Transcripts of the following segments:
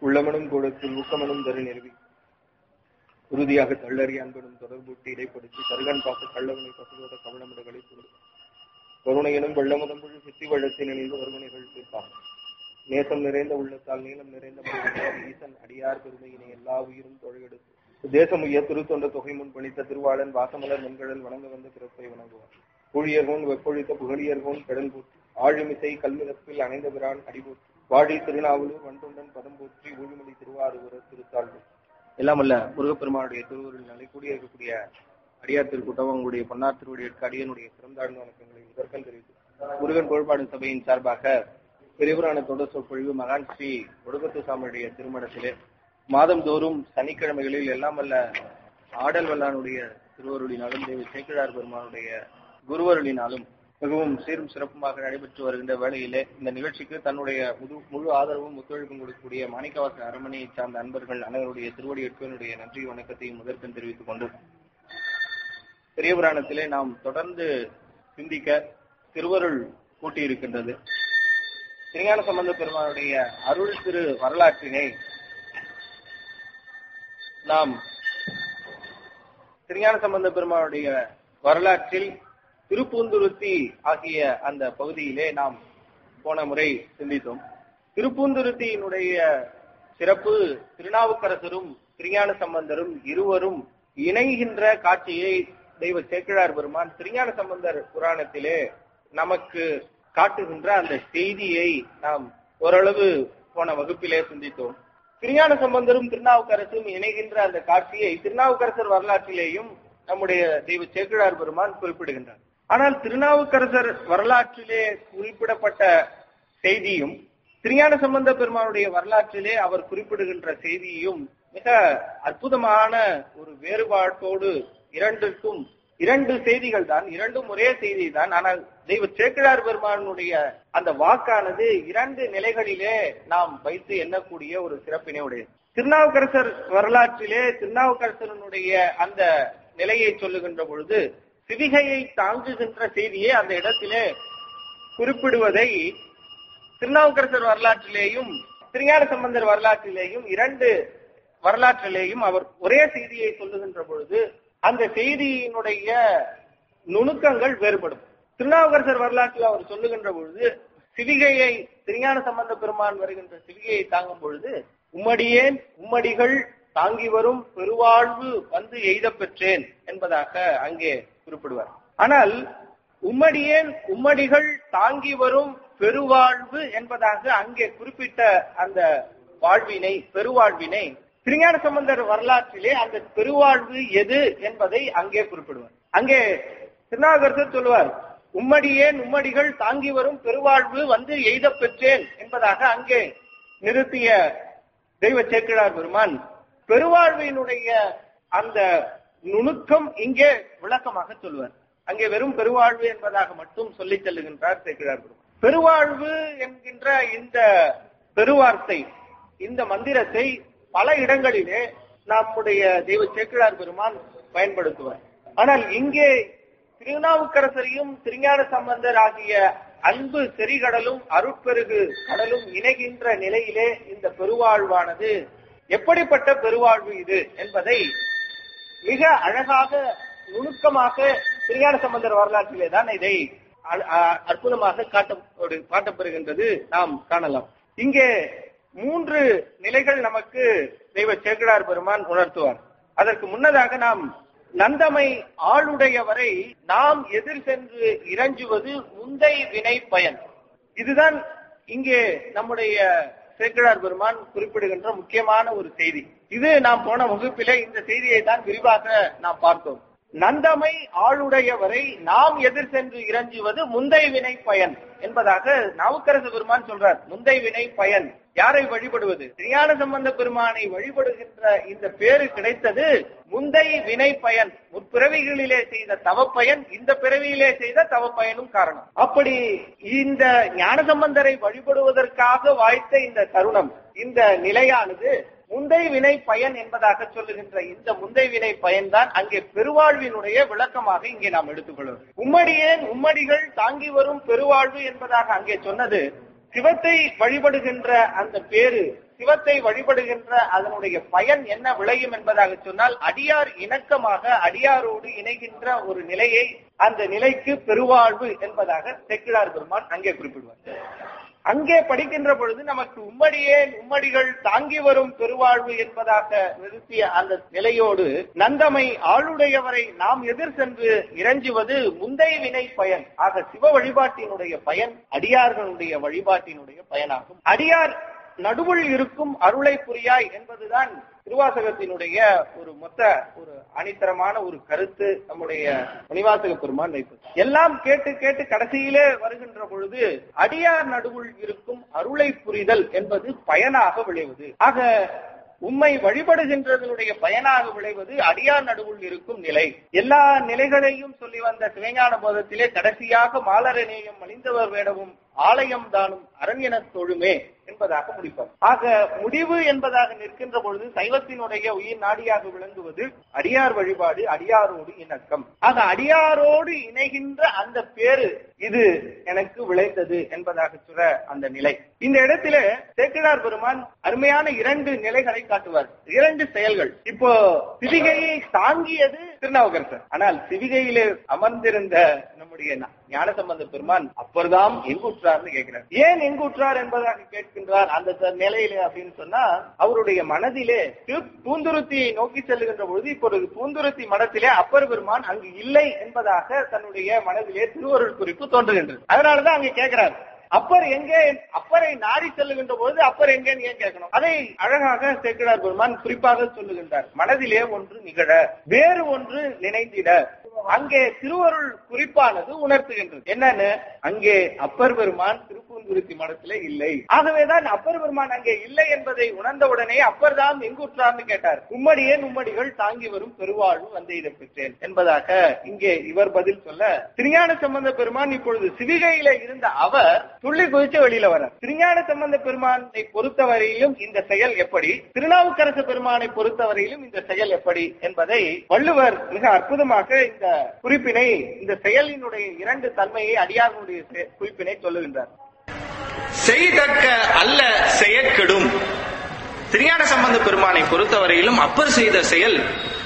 உள்ளமனும் கூடத்தில் ஊக்கமனும் தரு நிறுவி உறுதியாக தள்ளறி அன்பனும் தொடர்பூட்டி இடைப்படுத்தி கருகன் பாச கள்ளவனை பசுவோத கவனமிடங்களை கொண்டு கருணையனும் வெள்ளமுதம் புழு சித்தி வழத்தில் இணைந்து ஒருவனைகள் தீர்ப்பான் நேசம் நிறைந்த உள்ளத்தால் நீளம் நிறைந்த மனிதனார் ஈசன் அடியார் பெருமையினை எல்லா உயிரும் தொழிலெடுத்து தேசம் உயர் திருத்தொண்ட தொகை முன் பணித்த திருவாளன் வாசமலர் மென்கடல் வணங்க வந்த பிறப்பை வணங்குவார் ஊழியர்கோன் வெப்பொழித்த புகழியர்கோன் கடல் போற்றி ஆழிமிசை கல்மிதப்பில் அணைந்த பிரான் அடிபோற்றி வாழி திருநாவலூர் வண்டுண்டன் பதம் போற்றி ஊழிமொழி திருவாரூர திருத்தாழ்வு எல்லாம் அல்ல முருகப்பெருமானுடைய திருவருள் நிலை கூடிய இருக்கக்கூடிய அடியார் திருக்கூட்டம் உங்களுடைய பொன்னார் திருவடியற்கு அடியனுடைய சிறந்தாழ்ந்த வணக்கங்களை முதற்கண் தெரிவித்து முருகன் கோட்பாடு சபையின் சார்பாக பெரியபுராண தொடர் சொற்பொழிவு மகான் ஸ்ரீ ஒடுக்கத்து சாமியுடைய திருமணத்திலே மாதந்தோறும் சனிக்கிழமைகளில் எல்லாம் வல்ல ஆடல் வல்லானுடைய திருவருளினாலும் தேவி சேக்கிழார் பெருமானுடைய குருவருளினாலும் மிகவும் சீரும் சிறப்புமாக நடைபெற்று வருகின்ற வேளையிலே இந்த நிகழ்ச்சிக்கு தன்னுடைய முழு முழு ஆதரவும் ஒத்துழைப்பும் கொடுக்கக்கூடிய மாணிக்கவாச அரண்மனையை சார்ந்த அன்பர்கள் அனைவருடைய திருவடியேற்பனுடைய நன்றி வணக்கத்தையும் முதற்கண் தெரிவித்துக் கொண்டு பெரிய புராணத்திலே நாம் தொடர்ந்து சிந்திக்க திருவருள் கூட்டியிருக்கின்றது திருஞான சம்பந்த பெருமானுடைய அருள் திரு வரலாற்றினை நாம் திருஞான சம்பந்த பெருமானுடைய வரலாற்றில் திருப்பூந்துருத்தி ஆகிய அந்த பகுதியிலே நாம் போன முறை சிந்தித்தோம் திருப்பூந்துருத்தியினுடைய சிறப்பு திருநாவுக்கரசரும் திருஞான சம்பந்தரும் இருவரும் இணைகின்ற காட்சியை தெய்வ சேக்கிழார் பெருமான் திருஞான சம்பந்தர் புராணத்திலே நமக்கு காட்டுகின்ற அந்த செய்தியை நாம் ஓரளவு போன வகுப்பிலே சிந்தித்தோம் திருஞான சம்பந்தரும் திருநாவுக்கரசும் இணைகின்ற அந்த காட்சியை திருநாவுக்கரசர் வரலாற்றிலேயும் நம்முடைய தெய்வ சேக்கிழார் பெருமான் குறிப்பிடுகின்றார் ஆனால் திருநாவுக்கரசர் வரலாற்றிலே குறிப்பிடப்பட்ட செய்தியும் திருஞான சம்பந்த பெருமானுடைய வரலாற்றிலே அவர் குறிப்பிடுகின்ற செய்தியும் மிக அற்புதமான ஒரு வேறுபாட்டோடு இரண்டுக்கும் இரண்டு செய்திகள் தான் இரண்டும் ஒரே செய்தி தான் ஆனால் தெய்வ சேக்கிழார் பெருமானுடைய அந்த வாக்கானது இரண்டு நிலைகளிலே நாம் வைத்து எண்ணக்கூடிய ஒரு சிறப்பினை உடையது திருநாவுக்கரசர் வரலாற்றிலே திருநாவுக்கரசரனுடைய அந்த நிலையை சொல்லுகின்ற பொழுது சிவிகையை தாங்குகின்ற செய்தியை அந்த இடத்திலே குறிப்பிடுவதை திருநாவுக்கரசர் வரலாற்றிலேயும் திருஞான சம்பந்தர் வரலாற்றிலேயும் இரண்டு வரலாற்றிலேயும் அவர் ஒரே செய்தியை சொல்லுகின்ற பொழுது அந்த செய்தியினுடைய நுணுக்கங்கள் வேறுபடும் திருநாவுக்கரசர் வரலாற்றில் அவர் சொல்லுகின்ற பொழுது சிவிகையை திருஞான சம்பந்த பெருமான் வருகின்ற சிவிகையை தாங்கும் பொழுது உம்மடியேன் உம்மடிகள் தாங்கி வரும் பெருவாழ்வு வந்து எய்த பெற்றேன் என்பதாக அங்கே குறிப்பிடுவார் ஆனால் உம்மடியேன் உம்மடிகள் தாங்கி வரும் பெருவாழ்வு என்பதாக அங்கே குறிப்பிட்ட அந்த வாழ்வினை பெருவாழ்வினை திருஞான சம்பந்தர் வரலாற்றிலே அந்த பெருவாழ்வு எது என்பதை அங்கே குறிப்பிடுவார் அங்கே திருநாகரசர் சொல்லுவார் உம்மடியேன் உம்மடிகள் தாங்கி வரும் பெருவாழ்வு வந்து எய்த பெற்றேன் என்பதாக அங்கே நிறுத்திய தெய்வ சேக்கிழார் பெருமான் பெருவாழ்வினுடைய அந்த நுணுக்கம் இங்கே விளக்கமாக சொல்லுவார் அங்கே வெறும் பெருவாழ்வு என்பதாக மட்டும் சொல்லிச் செல்லுகின்றார் சேக்கிழார் பெருமான் பெருவாழ்வு என்கின்ற இந்த பெருவார்த்தை இந்த மந்திரத்தை பல இடங்களிலே நம்முடைய தெய்வ சேக்கிழார் பெருமான் பயன்படுத்துவார் ஆனால் இங்கே திருநாவுக்கரசரையும் திருஞான சம்பந்தர் ஆகிய அன்பு செறிகடலும் அருட்பெருகு கடலும் இணைகின்ற நிலையிலே இந்த பெருவாழ்வானது எப்படிப்பட்ட பெருவாழ்வு இது என்பதை மிக அழகாக நுணுக்கமாக திருஞான சம்பந்தர் வரலாற்றிலே தான் இதை அற்புதமாக காட்ட காட்டப்பெறுகின்றது நாம் காணலாம் இங்கே மூன்று நிலைகள் நமக்கு தெய்வ சேக்கிழார் பெருமான் உணர்த்துவார் அதற்கு முன்னதாக நாம் நந்தமை ஆளுடையவரை நாம் எதிர் சென்று இறஞ்சுவது முந்தை வினை பயன் இதுதான் இங்கே நம்முடைய சேக்கிழார் பெருமான் குறிப்பிடுகின்ற முக்கியமான ஒரு செய்தி இது நாம் போன வகுப்பிலே இந்த செய்தியை தான் விரிவாக நாம் பார்த்தோம் நந்தமை ஆளுடையவரை நாம் எதிர் சென்று இறஞ்சுவது முந்தை வினை பயன் என்பதாக நாவுக்கரசு பெருமான் சொல்றார் முந்தை வினை பயன் யாரை வழிபடுவது திருஞான சம்பந்த பெருமானை வழிபடுகின்ற இந்த பேரு கிடைத்தது முந்தை வினை பயன் முற்பிறவிகளிலே செய்த தவப்பயன் இந்த பிறவியிலே செய்த தவப்பயனும் காரணம் அப்படி இந்த ஞான சம்பந்தரை வழிபடுவதற்காக வாய்த்த இந்த தருணம் இந்த நிலையானது முந்தை வினை பயன் என்பதாக சொல்லுகின்ற இந்த முந்தை வினை பயன்தான் அங்கே பெருவாழ்வினுடைய விளக்கமாக இங்கே நாம் எடுத்துக்கொள்வோம் உம்மடியேன் உம்மடிகள் தாங்கி வரும் பெருவாழ்வு என்பதாக அங்கே சொன்னது சிவத்தை வழிபடுகின்ற அந்த பேரு சிவத்தை வழிபடுகின்ற அதனுடைய பயன் என்ன விளையும் என்பதாக சொன்னால் அடியார் இணக்கமாக அடியாரோடு இணைகின்ற ஒரு நிலையை அந்த நிலைக்கு பெருவாழ்வு என்பதாக செக்கிழார் பெருமான் அங்கே குறிப்பிடுவார் அங்கே படிக்கின்ற பொழுது நமக்கு உம்மடியே உம்மடிகள் தாங்கி வரும் பெருவாழ்வு என்பதாக நிறுத்திய அந்த நிலையோடு நந்தமை ஆளுடையவரை நாம் எதிர் சென்று இறஞ்சுவது முந்தைய வினை பயன் ஆக சிவ வழிபாட்டினுடைய பயன் அடியார்களுடைய வழிபாட்டினுடைய பயனாகும் அடியார் நடுவுள் இருக்கும் அருளை புரியாய் என்பதுதான் திருவாசகத்தினுடைய ஒரு மொத்த ஒரு அணித்தரமான ஒரு கருத்து நம்முடைய மணிவாசக பெருமான் வைப்பது எல்லாம் கேட்டு கேட்டு கடைசியிலே வருகின்ற பொழுது அடியார் நடுவுள் இருக்கும் அருளை புரிதல் என்பது பயனாக விளைவது ஆக உம்மை வழிபடுகின்றதனுடைய பயனாக விளைவது அடியார் நடுவுள் இருக்கும் நிலை எல்லா நிலைகளையும் சொல்லி வந்த சிவஞான போதத்திலே கடைசியாக மாலரநேயம் மலிந்தவர் வேடவும் ஆலயம் தானும் அரண்யன தொழுமே என்பதாக முடிப்பார் ஆக முடிவு என்பதாக நிற்கின்ற பொழுது சைவத்தினுடைய உயிர் நாடியாக விளங்குவது அடியார் வழிபாடு அடியாரோடு இணக்கம் ஆக அடியாரோடு இணைகின்ற அந்த பேரு இது எனக்கு விளைந்தது என்பதாக சொல்ற அந்த நிலை இந்த இடத்திலே சேக்கிழார் பெருமான் அருமையான இரண்டு நிலைகளை காட்டுவார் இரண்டு செயல்கள் இப்போ சிவிகையை தாங்கியது திருநாவுக்கரசர் ஆனால் சிவிகையிலே அமர்ந்திருந்த நம்முடைய ஞானசம்பந்த பெருமான் அப்பர்தாம் எங்குற்றார்னு கேட்கிறார் ஏன் எங்குற்றார் என்பதாக கேட்கின்றார் அந்த த- நிலையிலே அப்படின்னு சொன்னா அவருடைய மனதிலே திரு- பூந்துருத்தியை நோக்கி செல்லுகின்ற பொழுது இப்பொழுது பூந்துருத்தி மடத்திலே அப்பர் பெருமான் அங்கு இல்லை என்பதாக தன்னுடைய மனதிலே திருவருள் குறிப்பு தோன்றுகின்றது அதனாலதான் அங்க கேட்கிறார் அப்பர் எங்கே அப்பரை நாடி செல்லுகின்ற பொழுது அப்பர் எங்கேன்னு ஏன் கேட்கணும் அதை அழகாக சேக்கிழார் பெருமான் குறிப்பாக சொல்லுகின்றார் மனதிலே ஒன்று நிகழ வேறு ஒன்று நினைந்திட அங்கே திருவருள் குறிப்பானது உணர்த்துகின்றது என்னன்னு அங்கே அப்பர் பெருமான் திருப்பூந்துருத்தி மடத்திலே இல்லை ஆகவேதான் அப்பர் பெருமான் அங்கே இல்லை என்பதை உணர்ந்தவுடனே அப்பர் தான் எங்குற்றார்னு கேட்டார் உம்மடியே உம்மடிகள் தாங்கி வரும் பெருவாழ்வு வந்தெய்த பெற்றேன் என்பதாக இங்கே இவர் பதில் சொல்ல திருஞான சம்பந்த பெருமான் இப்பொழுது சிவிகையில இருந்த அவர் துள்ளி குதிச்சு வெளியில வரார் திருஞான சம்பந்த பெருமானை பொறுத்தவரையிலும் இந்த செயல் எப்படி திருநாவுக்கரசு பெருமானை பொறுத்தவரையிலும் இந்த செயல் எப்படி என்பதை வள்ளுவர் மிக அற்புதமாக இந்த குறிப்பினை இந்த செயலினுடைய இரண்டு தன்மையை அடியார்களுடைய செ- குறிப்பினை சொல்லுகின்றார் செய்தக்க அல்ல செயற்கெடும் திருஞான சம்பந்த பெருமானை பொறுத்தவரையிலும் அப்பர் செய்த செயல்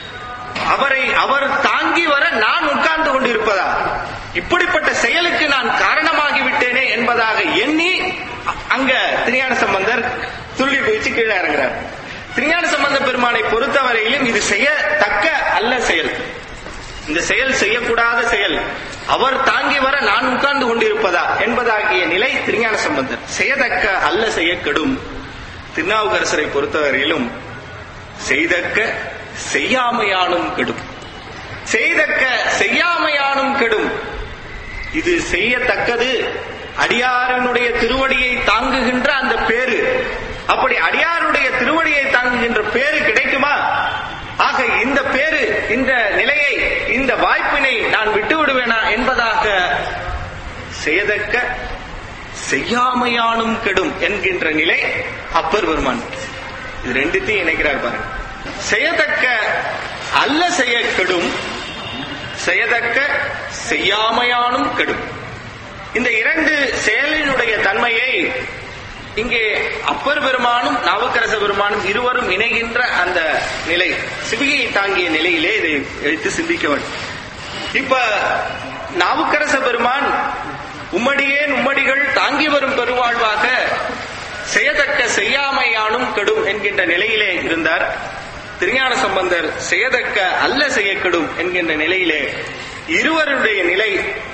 அவரை அவர் தாங்கி வர நான் உட்கார்ந்து கொண்டிருப்பதா இப்படிப்பட்ட செயலுக்கு நான் காரணமாகி விட்டேனே என்பதாக எண்ணி அ- அங்க திருஞான சம்பந்தர் துள்ளி குதிச்சு கீழே இறங்குறார் திருஞான சம்பந்த பெருமானை பொறுத்தவரையிலும் இது செய்யத்தக்க அல்ல செயல் இந்த செயல் செய்யக்கூடாத செயல் அவர் தாங்கி வர நான் உட்கார்ந்து கொண்டிருப்பதா என்பதாகிய நிலை திருஞான சம்பந்தர் செய்யத்தக்க அல்ல செய்யக்கெடும் திருநாவுக்கரசரை பொறுத்தவரையிலும் செய்தக்க செய்யாமையானும் கெடும் செய்தக்க செய்யாமையானும் கெடும் இது செய்யத்தக்கது அடியாரனுடைய திருவடியை தாங்குகின்ற அந்த பேரு அப்படி அடியாருடைய திருவடியை தாங்குகின்ற பேரு கிடைக்குமா ஆக இந்த பேரு இந்த நிலையை இந்த வாய்ப்பினை நான் விட்டு விடுவேனா என்பதாக செய்தக்க செய்யாமையானும் கெடும் என்கின்ற நிலை அப்பர் பெருமான் இது ரெண்டுத்தையும் இணைக்கிறார் பாருங்க செய்யத்தக்க அல்ல செய்ய கெடும் செய்யத்தக்க செய்யாமையானும் கெடும் இந்த இரண்டு செயலினுடைய தன்மையை இங்கே அப்பர் பெருமானும் நாவுக்கரச பெருமானும் இருவரும் இணைகின்ற அந்த நிலை சிவிகையை தாங்கிய நிலையிலே இதை எடுத்து சிந்திக்க வேண்டும் இப்ப நாவுக்கரச பெருமான் உம்மடியே உம்மடிகள் தாங்கி வரும் பெருவாழ்வாக செய்யத்தக்க செய்யாமையானும் கெடும் என்கின்ற நிலையிலே இருந்தார் திருஞான சம்பந்தர் செய்யத்தக்க அல்ல செய்யக்கெடும் என்கின்ற நிலையிலே இருவருடைய நிலை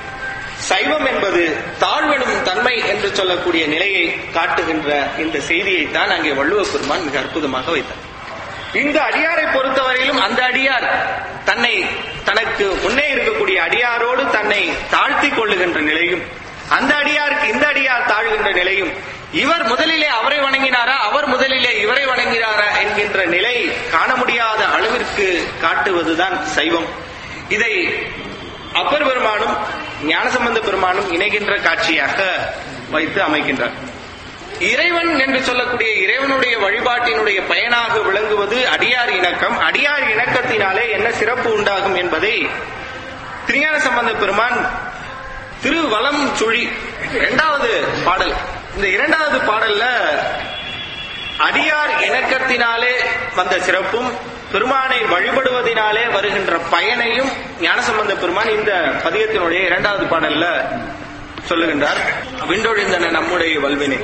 சைவம் என்பது தாழ்வெனும் தன்மை என்று சொல்லக்கூடிய நிலையை காட்டுகின்ற இந்த செய்தியை தான் அங்கே வள்ளுவ பெருமான் மிக அற்புதமாக வைத்தார் இந்த அடியாரை பொறுத்தவரையிலும் அந்த அடியார் தன்னை தனக்கு முன்னே இருக்கக்கூடிய அடியாரோடு தன்னை தாழ்த்தி கொள்ளுகின்ற நிலையும் அந்த அடியாருக்கு இந்த அடியார் தாழ்கின்ற நிலையும் இவர் முதலிலே அவரை வணங்கினாரா அவர் முதலிலே இவரை வணங்கினாரா என்கின்ற நிலை காண முடியாத அளவிற்கு காட்டுவதுதான் சைவம் இதை அப்பர் பெருமானும் ஞானசம்பந்த பெருமானும் இணைகின்ற காட்சியாக வைத்து அமைக்கின்றார் இறைவன் என்று சொல்லக்கூடிய இறைவனுடைய வழிபாட்டினுடைய பயனாக விளங்குவது அடியார் இணக்கம் அடியார் இணக்கத்தினாலே என்ன சிறப்பு உண்டாகும் என்பதை திருஞான சம்பந்த பெருமான் திருவலம் சுழி இரண்டாவது பாடல் இந்த இரண்டாவது பாடல்ல அடியார் இணக்கத்தினாலே வந்த சிறப்பும் பெருமானை வழிபடுவதினாலே வருகின்ற பயனையும் ஞானசம்பந்த பெருமான் இந்த பதிகத்தினுடைய இரண்டாவது பாடல்ல சொல்லுகின்றார் விண்டொழிந்தன நம்முடைய வல்வினை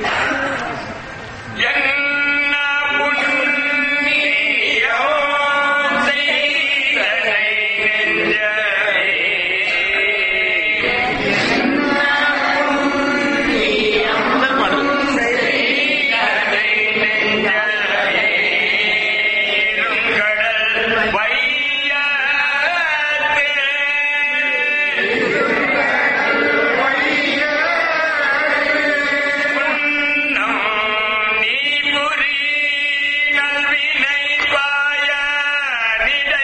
என்ன புண்ணியம் செய்தனை நெஞ்சமே. முதல் பாடல் செய்தனை நெஞ்சமே. இருங்கடல் வையத்தே. உன்னம் நீ புரி நல்வினை பாயனிடை.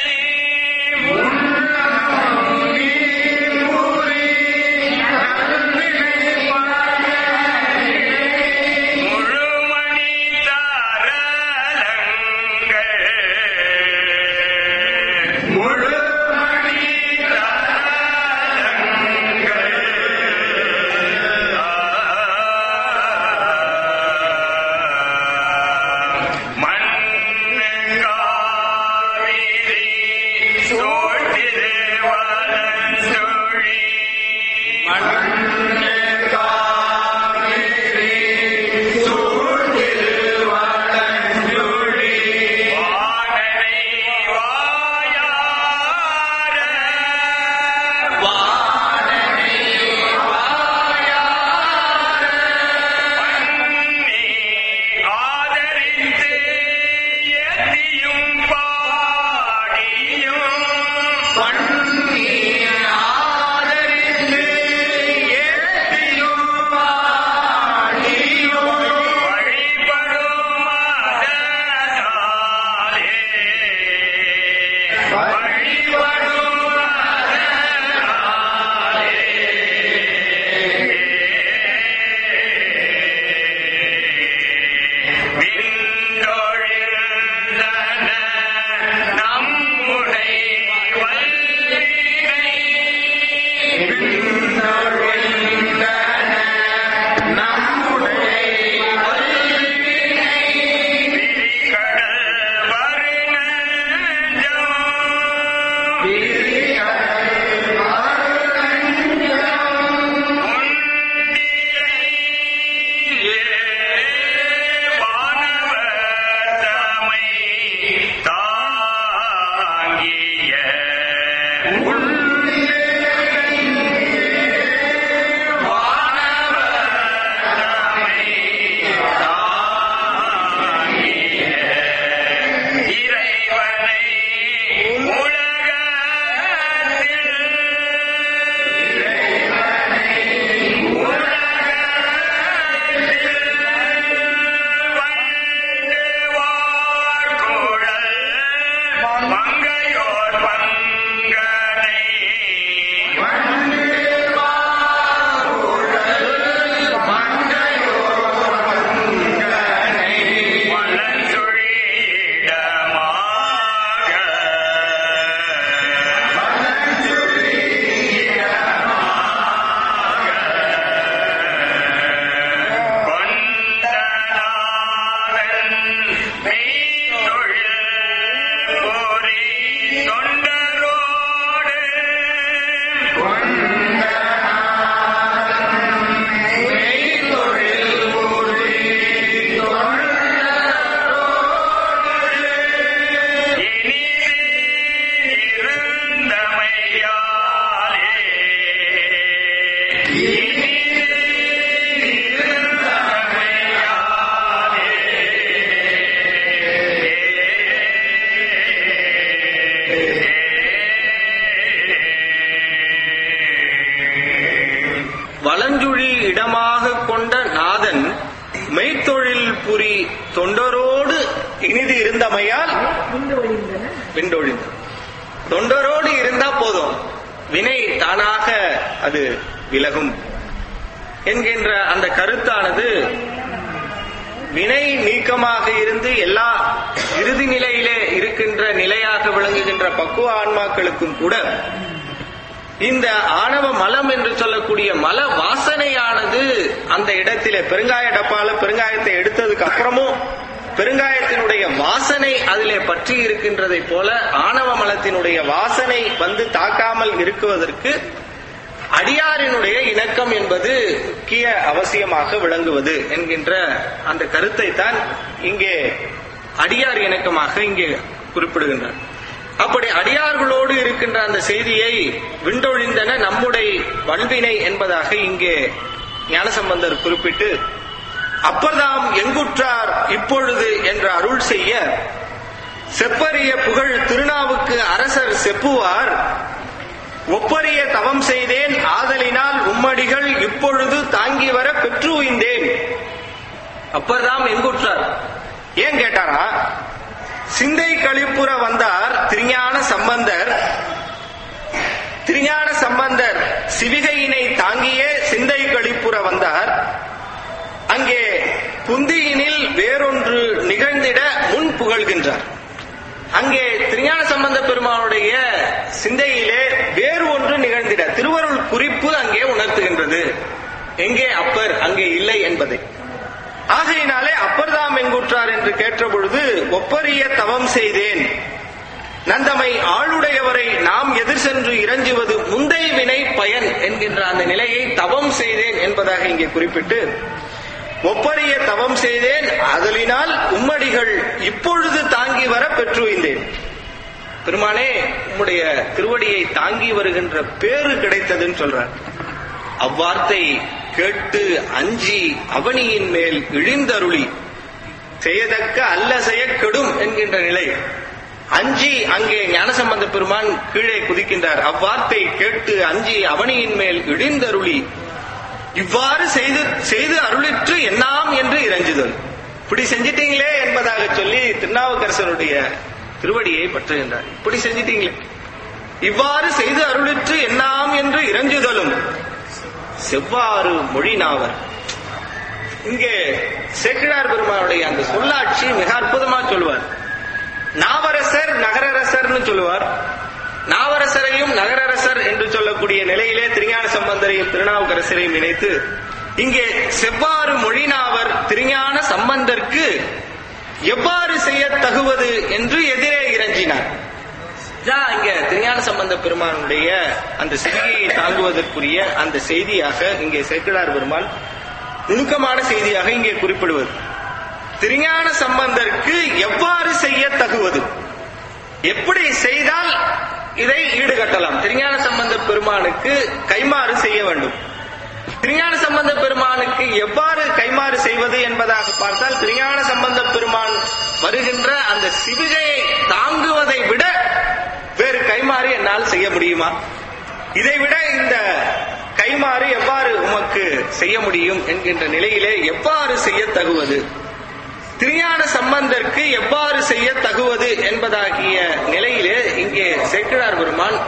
முழுமணி தாரலங்கள். முழுமணி தாரலங்கள். மண்காவிரி சோழ்திருவலஞ்சொழி. வானனை வாயார பண்ணி ஆதரித்து எத்தியும் பாடியும் வழிபடும் மதனாலே வழிபடும் விண்டொழிந்தன நம்முடை வல்வினை விரிகடல் வருணஞ்சம் உண்டிலை வானவத்தமை தாங்கிய இறைவனை உலகத்தில் வண்டு வார்குழல் மங்கையோர் பங்கனை வலஞ்சுழி இடமாக கொண்ட நாதன் மெய்த்தொழில் புரி தொண்டரோடு இனிது இருந்தமையால் விண்டொழிந்தது தொண்டரோடு இருந்தா போதும் வினை தானாக அது விலகும் என்கின்ற அந்த கருத்தானது வினை நீக்கமாக இருந்து எல்லா இறுதி நிலையிலே இருக்கின்ற நிலையாக விளங்குகின்ற பக்குவ ஆன்மாக்களுக்கும் கூட இந்த ஆணவ மலம் என்று சொல்லக்கூடிய மல வாசனையானது அந்த இடத்திலே பெருங்காய டப்பால பெருங்காயத்தை எடுத்ததுக்கு அப்புறமும் பெருங்காயத்தினுடைய வாசனை அதிலே பற்றி இருக்கின்றதை போல ஆணவ மலத்தினுடைய வாசனை வந்து தாக்காமல் இருக்குவதற்கு அடியாரினுடைய இணக்கம் என்பது முக்கிய அவசியமாக விளங்குவது என்கின்ற அந்த கருத்தை தான் இங்கே அடியார் இணக்கமாக இங்கே குறிப்பிடுகின்றார் அப்படி அடியார்களோடு இருக்கின்ற அந்த செய்தியை விண்டொழிந்தன நம்முடைய வல்வினை என்பதாக இங்கே ஞானசம்பந்தர் குறிப்பிட்டு அப்பதாம் எங்குற்றார் இப்பொழுது என்ற அருள் செய்ய செப்பரிய புகழ் திருநாவுக்கு அரசர் செப்புவார் ஒப்பரிய தவம் செய்தேன் ஆதலினால் உம்மடிகள் இப்பொழுது தாங்கி வர பெற்று உய்ந்தேன் அப்பர்தாம் எங்குற்றார் ஏன் கேட்டாரா சிந்தை கழிப்புற வந்தார் திருஞான சம்பந்தர் திருஞான சம்பந்தர் சிவிகையினை தாங்கியே சிந்தை கழிப்புற வந்தார் அங்கே புந்தியினில் வேறொன்று நிகழ்ந்திட முன் புகழ்கின்றார் அங்கே திருஞான சம்பந்த பெருமானுடைய சிந்தையிலே வேறு ஒன்று நிகழ்ந்திட திருவருள் குறிப்பு அங்கே உணர்த்துகின்றது எங்கே அப்பர் அங்கே இல்லை என்பதை ஆகையினாலே அப்பர்தாம் எங்குற்றார் என்று கேட்ட பொழுது ஒப்பரிய தவம் செய்தேன் நந்தமை ஆளுடையவரை நாம் எதிர் சென்று இறஞ்சுவது முந்தை வினை பயன் என்கின்ற அந்த நிலையை தவம் செய்தேன் என்பதாக இங்கே குறிப்பிட்டு ஒப்பரிய தவம் செய்தேன் அதலினால் உம்மடிகள் இப்பொழுது தாங்கி வர பெற்றுவிந்தேன் பெருமானே உம்முடைய திருவடியை தாங்கி வருகின்ற பேரு கிடைத்ததுன்னு சொல்றார் அவ்வார்த்தை கேட்டு அஞ்சி அவனியின் மேல் இழிந்தருளி செய்யதக்க அல்ல செய்ய கெடும் என்கின்ற நிலை அஞ்சி அங்கே ஞானசம்பந்த பெருமான் கீழே குதிக்கின்றார் அவ்வார்த்தை கேட்டு அஞ்சி அவனியின் மேல் இழிந்தருளி இவ்வாறு செய்து செய்து அருளிற்று என்னாம் என்று இறைஞ்சுதல் இப்படி செஞ்சிட்டீங்களே என்பதாக சொல்லி திருநாவுக்கரசருடைய திருவடியை பற்றுகின்றார் இப்படி செஞ்சிட்டீங்களே இவ்வாறு செய்து அருளிற்று என்னாம் என்று இறைஞ்சுதலும் செவ்வாறு மொழிநாவர் இங்கே சேக்கிழார் பெருமானுடைய அந்த சொல்லாட்சி மிக அற்புதமா சொல்லுவார் நாவரசர் நகரரசர்னு சொல்லுவார் நாவரசரையும் நகரரசர் என்று சொல்லக்கூடிய நிலையிலே திருஞான சம்பந்தரையும் திருநாவுக்கரசரையும் இணைத்து இங்கே செவ்வாறு மொழிநாவர் திருஞான சம்பந்தர்க்கு எவ்வாறு செய்ய தகுவது என்று எதிரே இறங்கினார் இதான் இங்க திருஞான சம்பந்த பெருமானுடைய அந்த சிவிகையை தாங்குவதற்குரிய அந்த செய்தியாக இங்கே சேக்கிழார் பெருமான் நுணுக்கமான செய்தியாக இங்கே குறிப்பிடுவது திருஞான சம்பந்தருக்கு எவ்வாறு செய்ய தகுவது எப்படி செய்தால் இதை ஈடுகட்டலாம் திருஞான சம்பந்த பெருமானுக்கு கைமாறு செய்ய வேண்டும் திருஞான சம்பந்த பெருமானுக்கு எவ்வாறு கைமாறு செய்வது என்பதாக பார்த்தால் திருஞான சம்பந்த பெருமான் வருகின்ற அந்த சிவிகையை தாங்குவதை விட வேறு கைமாறு என்னால் செய்ய முடியுமா இதை விட இந்த கைமாறு எவ்வாறு உமக்கு செய்ய முடியும் என்கின்ற நிலையிலே எவ்வாறு செய்ய தகுவது திருஞான சம்பந்தருக்கு எவ்வாறு செய்ய தகுவது என்பதாகிய நிலையிலே இங்கே சேக்கிழார் பெருமான்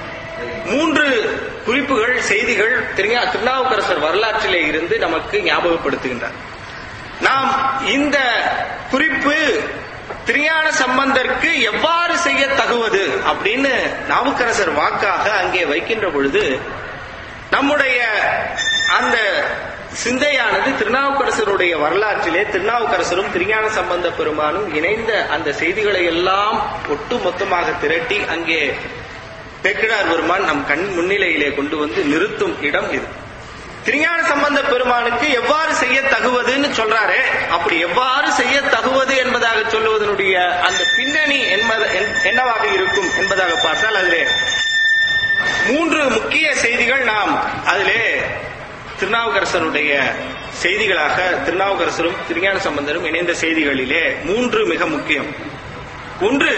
மூன்று குறிப்புகள் செய்திகள் திருஞா திருநாவுக்கரசர் வரலாற்றிலே இருந்து நமக்கு ஞாபகப்படுத்துகின்றார் நாம் இந்த குறிப்பு திருஞான சம்பந்தருக்கு எவ்வாறு செய்ய தகுவது அப்படின்னு நாவுக்கரசர் வாக்காக அங்கே வைக்கின்ற பொழுது நம்முடைய அந்த சிந்தையானது திருநாவுக்கரசருடைய வரலாற்றிலே திருநாவுக்கரசரும் திருஞான சம்பந்த பெருமானும் இணைந்த அந்த செய்திகளை எல்லாம் ஒட்டு மொத்தமாக திரட்டி அங்கே பெக்கிடார் பெருமான் நம் கண் முன்னிலையிலே கொண்டு வந்து நிறுத்தும் இடம் இது திருஞான சம்பந்த பெருமானுக்கு எவ்வாறு செய்ய தகுவதுன்னு சொல்றாரு அப்படி எவ்வாறு செய்ய தகுவது என்பதாக சொல்லுவதனுடைய அந்த பின்னணி என்பத- என்- என்னவாக இருக்கும் என்பதாக பார்த்தால் அதிலே மூன்று முக்கிய செய்திகள் நாம் அதிலே திருநாவுக்கரசருடைய செய்திகளாக திருநாவுக்கரசரும் திருஞான சம்பந்தரும் இணைந்த செய்திகளிலே மூன்று மிக முக்கியம் ஒன்று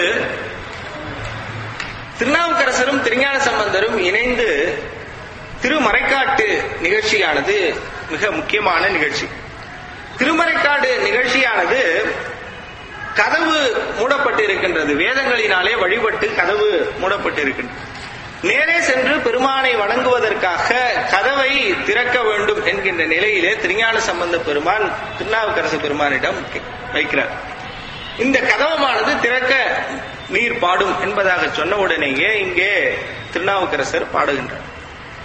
திருநாவுக்கரசரும் திருஞான சம்பந்தரும் இணைந்து திருமறைக்காட்டு நிகழ்ச்சியானது மிக முக்கியமான நிகழ்ச்சி திருமறைக்காடு நிகழ்ச்சியானது கதவு மூடப்பட்டிருக்கின்றது வேதங்களினாலே வழிபட்டு கதவு மூடப்பட்டிருக்கின்றது நேரே சென்று பெருமானை வணங்குவதற்காக கதவை திறக்க வேண்டும் என்கின்ற நிலையிலே திருஞான சம்பந்த பெருமான் திருநாவுக்கரசு பெருமானிடம் கே- வைக்கிறார் இந்த கதவமானது திறக்க நீர் பாடும் என்பதாக சொன்ன உடனேயே இங்கே திருநாவுக்கரசர் பாடுகின்றார்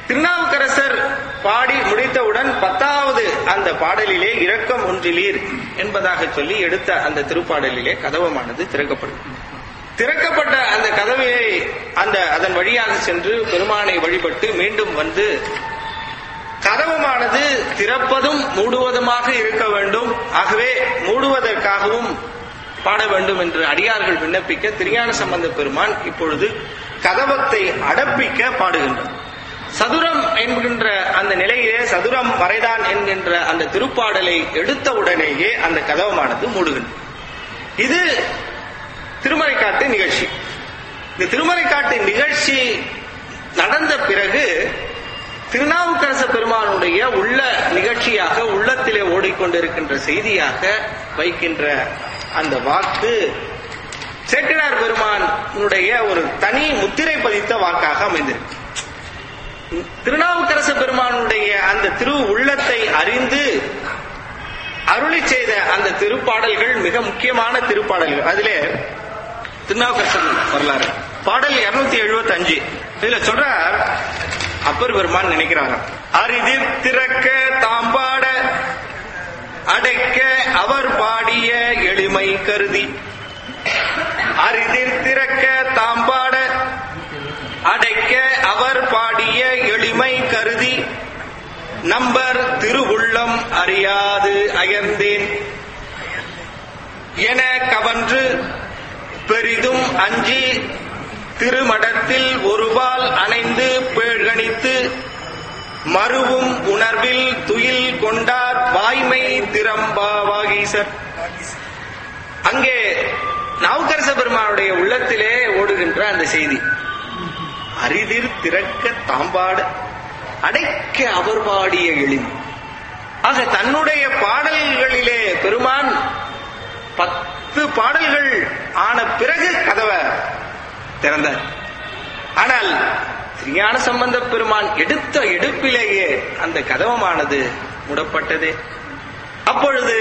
திருநாவுக்கரசர் பாடி முடித்தவுடன் பத்தாவது அந்த பாடலிலே இரக்கம் ஒன்றிலீர் என்பதாக சொல்லி எடுத்த அந்த திருப்பாடலிலே கதவமானது திறக்கப்படும் திறக்கப்பட்ட அந்த கதவிலே அந்த அதன் வழியாக சென்று பெருமானை வழிபட்டு மீண்டும் வந்து கதவமானது திறப்பதும் மூடுவதுமாக இருக்க வேண்டும் ஆகவே மூடுவதற்காகவும் பாட வேண்டும் என்று அடியார்கள் விண்ணப்பிக்க திருஞான சம்பந்த பெருமான் இப்பொழுது கதவத்தை அடப்பிக்க பாடுகின்றார் சதுரம் என்கின்ற அந்த நிலையிலே சதுரம் வரைதான் என்கின்ற அந்த திருப்பாடலை எடுத்த உடனேயே அந்த கதவமானது மூடுகின்றது இது திருமறைக்காட்டு நிகழ்ச்சி இந்த திருமறைக்காட்டு நிகழ்ச்சி நடந்த பிறகு திருநாவுக்கரச பெருமானுடைய உள்ள நிகழ்ச்சியாக உள்ளத்திலே ஓடிக்கொண்டிருக்கின்ற செய்தியாக வைக்கின்ற அந்த வாக்கு சேக்கிழார் பெருமானுடைய ஒரு தனி முத்திரை பதித்த வாக்காக அமைந்திருக்கு திருநாவுக்கரச பெருமானுடைய அந்த திரு உள்ளத்தை அறிந்து அருளி செய்த அந்த திருப்பாடல்கள் மிக முக்கியமான திருப்பாடல்கள் அதிலே திருநாவுக்கரசர் வரலாறு பாடல் இருநூத்தி எழுபத்தி அஞ்சு இதுல சொல்றார் அப்பர் பெருமான் நினைக்கிறாங்க அரிதிர் திறக்க தாம்பாட அடைக்க அவர் பாடிய எளிமை கருதி அரிதிர் திறக்க தாம்பாட அடைக்க அவர் பாடிய எளிமை கருதி நம்பர் திருவுள்ளம் அறியாது அயர்ந்தேன் என கவன்று பெரிதும் அஞ்சி திருமடத்தில் ஒருபால் அணைந்து பேழ்கணித்து மறுவும் உணர்வில் துயில் கொண்டார் வாய்மை திறம்பாவாகீசர் அங்கே நாவுக்கரச பெருமானுடைய உள்ளத்திலே ஓடுகின்ற அந்த செய்தி அரிதிர் திறக்க தாம்பாடு அடைக்க அவர் பாடிய எளிமை ஆக தன்னுடைய பாடல்களிலே பெருமான் பத்து பாடல்கள் ஆன பிறகு கதவை திறந்தார் ஆனால் திருஞான சம்பந்த பெருமான் எடுத்த எடுப்பிலேயே அந்த கதவமானது மூடப்பட்டது அப்பொழுது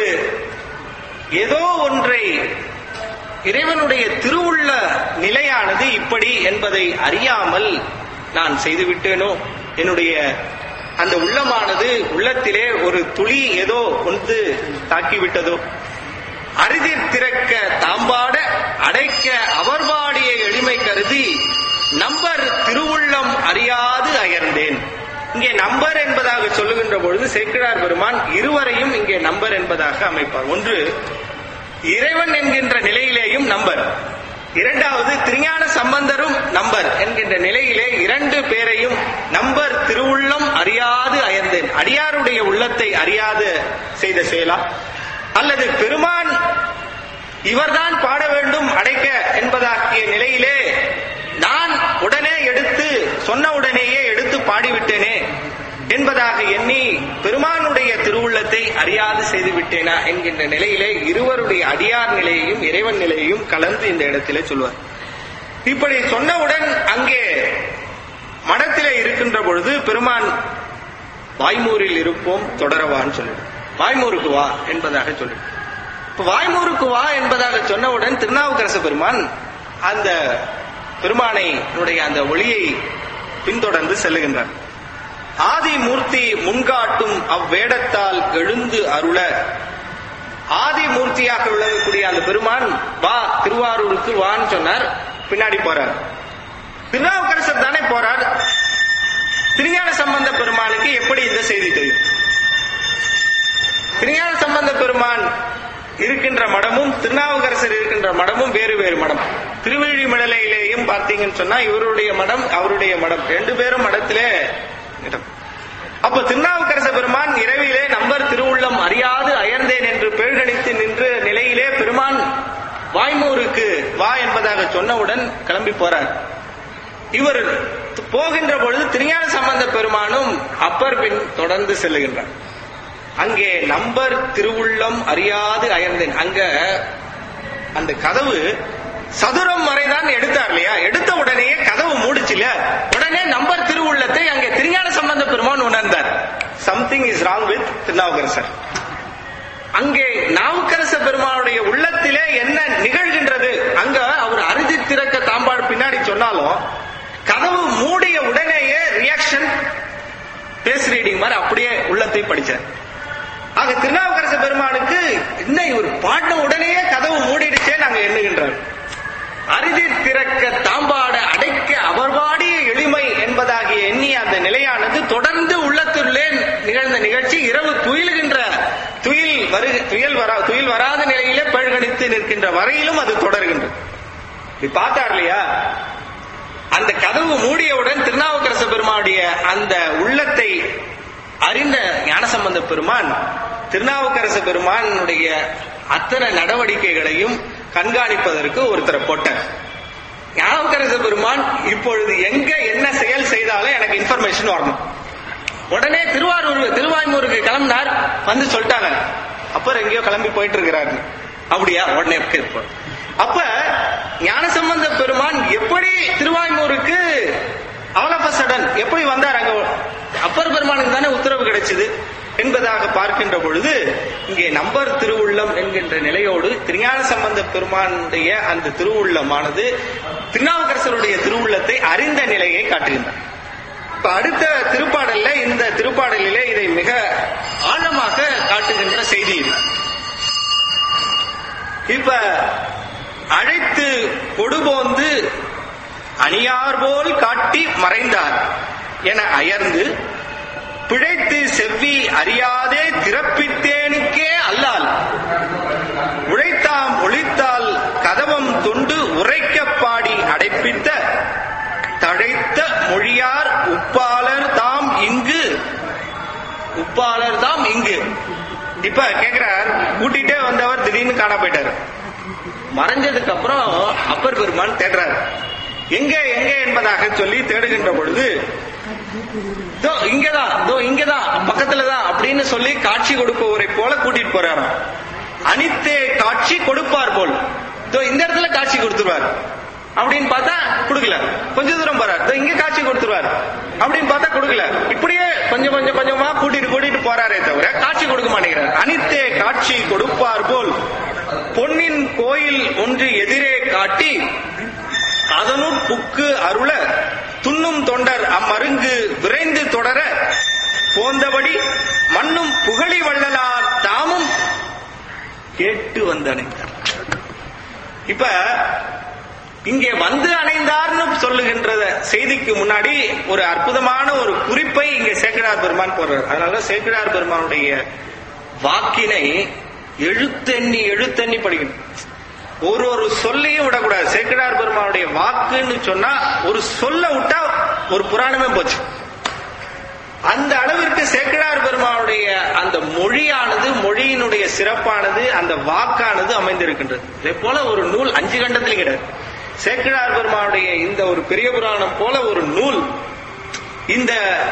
ஏதோ ஒன்றை இறைவனுடைய திருவுள்ள நிலையானது இப்படி என்பதை அறியாமல் நான் செய்துவிட்டேனோ என்னுடைய அந்த உள்ளமானது உள்ளத்திலே ஒரு துளி ஏதோ கொண்டு தாக்கிவிட்டதோ அரிதிர் திறக்க தாம்பாட அடைக்க அவர் பாடிய எளிமை கருதி நம்பர் திருவுள்ளம் அறியாது அயர்ந்தேன் இங்கே நம்பர் என்பதாக சொல்லுகின்ற பொழுது சேக்கிழார் பெருமான் இருவரையும் இங்கே நம்பர் என்பதாக அமைப்பார் ஒன்று இறைவன் என்கின்ற நிலையிலேயும் நம்பர் இரண்டாவது திருஞான சம்பந்தரும் நம்பர் என்கின்ற நிலையிலே இரண்டு பேரையும் நம்பர் திருவுள்ளம் அறியாது அயர்ந்தேன் அடியாருடைய உள்ளத்தை அறியாது செய்த செயலா அல்லது பெருமான் இவர்தான் பாட வேண்டும் அடைக்க என்பதாகிய நிலையிலே நான் உடனே எடுத்து சொன்ன உடனேயே எடுத்து பாடிவிட்டேனே என்பதாக எண்ணி பெருமானுடைய திருவுள்ளத்தை அறியாது செய்து விட்டேனா என்கின்ற நிலையிலே இருவருடைய அடியார் நிலையையும் இறைவன் நிலையையும் கலந்து இந்த இடத்திலே சொல்வார் இப்படி சொன்னவுடன் அங்கே மடத்திலே இருக்கின்ற பொழுது பெருமான் வாய்மூரில் இருப்போம் தொடரவான்னு சொல்லிடு வாய்மூருக்கு வா என்பதாக சொல்லிடு இப்ப வாய்மூருக்கு வா என்பதாக சொன்னவுடன் திருநாவுக்கரச பெருமான் அந்த பெருமானை அந்த ஒளியை பின்தொடர்ந்து செல்லுகின்றார் ஆதிமூர்த்தி முன்காட்டும் அவ்வேடத்தால் எழுந்து அருள ஆதிமூர்த்தியாக விளங்கக்கூடிய அந்த பெருமான் வா திருவாரூருக்கு வான்னு சொன்னார் பின்னாடி போறார் திருநாவுக்கரசர் தானே போறார் திருஞான சம்பந்த பெருமானுக்கு எப்படி இந்த செய்தி தெரியும் திருஞான சம்பந்த பெருமான் இருக்கின்ற மடமும் திருநாவுக்கரசர் இருக்கின்ற மடமும் வேறு வேறு மடம் திருவெழிமடலையிலேயும் பார்த்தீங்கன்னு சொன்னா இவருடைய மடம் அவருடைய மடம் ரெண்டு பேரும் மடத்திலே இடம். அப்ப திருநாவுக்கரச பெருமான் இரவிலே நம்பர் திருவுள்ளம் அறியாது அயர்ந்தேன் என்று பேழ்கணித்து நின்ற நிலையிலே பெருமான் வாய்மூருக்கு வா என்பதாக சொன்னவுடன் கிளம்பி போறார் இவர் போகின்ற பொழுது திருஞான சம்பந்த பெருமானும் அப்பர் பின் தொடர்ந்து செல்லுகின்றார் அங்கே நம்பர் திருவுள்ளம் அறியாது அயர்ந்தேன் அங்க அந்த கதவு சதுரம் வரைதான் எடுத்தார் இல்லையா எடுத்த உடனேயே கதவு மூடுச்சு இல்ல உடனே நம்பர் திருவுள்ளத்தை அங்கே திருஞான சம்பந்த பெருமான் உணர்ந்தார் something is wrong with Thirunavukkarasar அங்கே நாவுக்கரச பெருமானுடைய உள்ளத்திலே என்ன நிகழ்கின்றது அங்க அவர் அறுதி திறக்க தாம்பாடு பின்னாடி சொன்னாலும் கதவு மூடிய உடனேயே ரியாக்ஷன் கண்டுபிடிச்சார் ஆக திருநாவுக்கரச பெருமானுக்கு என்ன இவர் பாடின உடனேயே கதவு மூடிடுச்சே நாங்க எண்ணுகின்றோம் அரிதிர் திறக்க தாம்பாட அடைக்க அவர் பாடிய எளிமை என்பதாகிய எண்ணிய அந்த நிலையானது தொடர்ந்து உள்ளத்துள்ளே நிகழ்ந்த நிகழ்ச்சி இரவு துயிலுகின்ற துயில் வருக துயில் வரா துயில் வராத நிலையிலே பழுகணித்து நிற்கின்ற வரையிலும் அது தொடர்கின்றது இப்படி பார்த்தார் இல்லையா அந்த கதவு மூடியவுடன் திருநாவுக்கரச பெருமானுடைய அந்த உள்ளத்தை அறிந்த ஞானசம்பந்த பெருமான் திருநாவுக்கரச பெருமானுடைய அத்தனை நடவடிக்கைகளையும் கண்காணிப்பதற்கு ஒருத்தரை போட்டார் ஞானக்கரச பெருமான் இப்பொழுது எங்க என்ன செயல் செய்தாலும் எனக்கு இன்ஃபர்மேஷன் வரணும் உடனே திருவாரூர் திருவாய்மூருக்கு கிளம்பினார் வந்து சொல்லிட்டாங்க அப்புறம் எங்கேயோ கிளம்பி போயிட்டு இருக்கிறாரு அப்படியா உடனே கேட்போம் அப்ப ஞானசம்பந்த பெருமான் எப்படி திருவாய்மூருக்கு அவலபசடன் எப்படி வந்தார் அங்க அப்பர் பெருமானுக்கு தானே உத்தரவு கிடைச்சது என்பதாக பார்க்கின்ற பொழுது இங்கே நம்பர் திருவுள்ளம் என்கின்ற நிலையோடு திருஞான சம்பந்த பெருமானுடைய அந்த திருவுள்ளமானது திருநாவுக்கரசருடைய திருவுள்ளத்தை அறிந்த நிலையை காட்டுகின்றார் இப்ப அடுத்த திருப்பாடல்ல இந்த திருப்பாடலிலே இதை மிக ஆழமாக காட்டுகின்ற செய்தி இது இப்ப அழைத்து கொடுபோந்து அணியார் போல் காட்டி மறைந்தார் என அயர்ந்து பிழைத்து செவ்வி அறியாதே திறப்பித்தேனுக்கே அல்லால் உழைத்தாம் ஒளித்தால் கதவம் தொண்டு உரைக்கப் பாடி அடைப்பித்த தழைத்த மொழியார் உப்பாளர் தாம் இங்கு உப்பாளர் தாம் இங்கு இப்ப கேக்குறார் கூட்டிட்டே வந்தவர் திடீர்னு காண போயிட்டாரு மறைஞ்சதுக்கு அப்புறம் அப்பர் பெருமான் தேடுறாரு எங்க எங்க என்பதாக சொல்லி தேடுகின்ற பொழுது இதோ இங்கதான் இதோ இங்கதான் பக்கத்துலதான் அப்படின்னு சொல்லி காட்சி கொடுப்பவரை போல கூட்டிட்டு போறாராம் அனித்தே காட்சி கொடுப்பார் போல் இதோ இந்த இடத்துல காட்சி கொடுத்துருவார் அப்படின்னு பார்த்தா கொடுக்கல கொஞ்ச தூரம் போறார் இதோ இங்க காட்சி கொடுத்துருவார் அப்படின்னு பார்த்தா கொடுக்கல இப்படியே கொஞ்சம் கொஞ்சம் கொஞ்சமா கூட்டிட்டு கூட்டிட்டு போறாரே தவிர காட்சி கொடுக்க மாட்டேங்கிறார் அனித்தே காட்சி கொடுப்பார் போல் பொன்னின் கோயில் ஒன்று எதிரே காட்டி அதனுள் புக்கு அருள துண்ணும் தொண்டர் அம்மருங்கு விரைந்து தொடர போந்தபடி மண்ணும் புகழி வள்ளலார் தாமும் கேட்டு வந்து அணைந்தார் இப்ப இங்கே வந்து அணைந்தார்னு சொல்லுகின்ற செய்திக்கு முன்னாடி ஒரு அற்புதமான ஒரு குறிப்பை இங்கே சேக்கிடார் பெருமான் போடுறார் அதனால சேக்கிடார் பெருமானுடைய வாக்கினை எழுத்தெண்ணி எழுத்தெண்ணி படிக்கணும் ஒரு ஒரு சொல்லையும் விடக்கூடாது சேக்கிடார் பெருமானுடைய வாக்குன்னு சொன்னா ஒரு சொல்ல விட்டா ஒரு புராணமே போச்சு அந்த அளவிற்கு சேக்கிழார் பெருமானுடைய அந்த மொழியானது மொழியினுடைய சிறப்பானது அந்த வாக்கானது அமைந்திருக்கின்றது இதே போல ஒரு நூல் அஞ்சு கண்டத்திலும் கிடையாது சேக்கிழார் பெருமானுடைய இந்த ஒரு பெரிய புராணம் போல ஒரு நூல் இந்த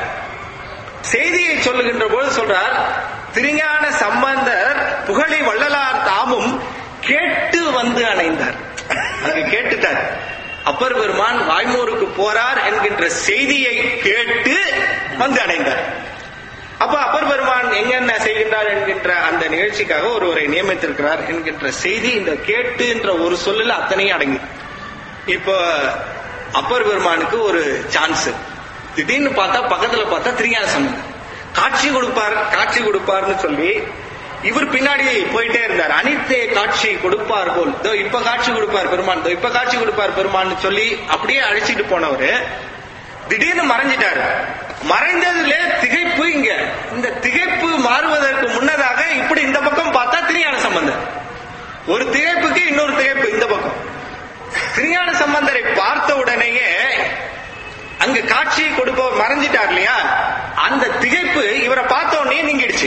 செய்தியை சொல்லுகின்ற போது சொல்றார் திருஞான சம்பந்தர் புகழி வள்ளலார் தாமும் கேட்டு வந்து அணைந்தார் அங்க கேட்டுட்டார் அப்பர் பெருமான் வாய்மூருக்கு போறார் என்கின்ற செய்தியை கேட்டு வந்து அடைந்தார் அப்ப அப்பர் பெருமான் எங்கென்ன செய்கின்றார் என்கின்ற அந்த நிகழ்ச்சிக்காக ஒருவரை நியமித்திருக்கிறார் என்கின்ற செய்தி இந்த கேட்டு என்ற ஒரு சொல்லுல அத்தனையும் அடங்கி இப்போ அப்பர் பெருமானுக்கு ஒரு சான்ஸ் திடீர்னு பார்த்தா பக்கத்துல பார்த்தா திருஞான சம்பந்தம் காட்சி கொடுப்பார் காட்சி கொடுப்பார்னு சொல்லி இவர் பின்னாடி போயிட்டே இருந்தார் அனித்தே காட்சி கொடுப்பார் போல் இதோ இப்ப காட்சி கொடுப்பார் பெருமான் இதோ இப்ப காட்சி கொடுப்பார் பெருமான்னு சொல்லி அப்படியே அழைச்சிட்டு போனவரு திடீர்னு மறைஞ்சிட்டாரு மறைந்ததுல திகைப்பு இங்க இந்த திகைப்பு மாறுவதற்கு முன்னதாக இப்படி இந்த பக்கம் பார்த்தா திருஞான சம்பந்தர் ஒரு திகைப்புக்கு இன்னொரு திகைப்பு இந்த பக்கம் திருஞான சம்பந்தரை பார்த்த உடனேயே அங்க காட்சி கொடுப்பவர் மறைஞ்சிட்டார் இல்லையா அந்த திகைப்பு இவரை பார்த்த உடனே நீங்கிடுச்சு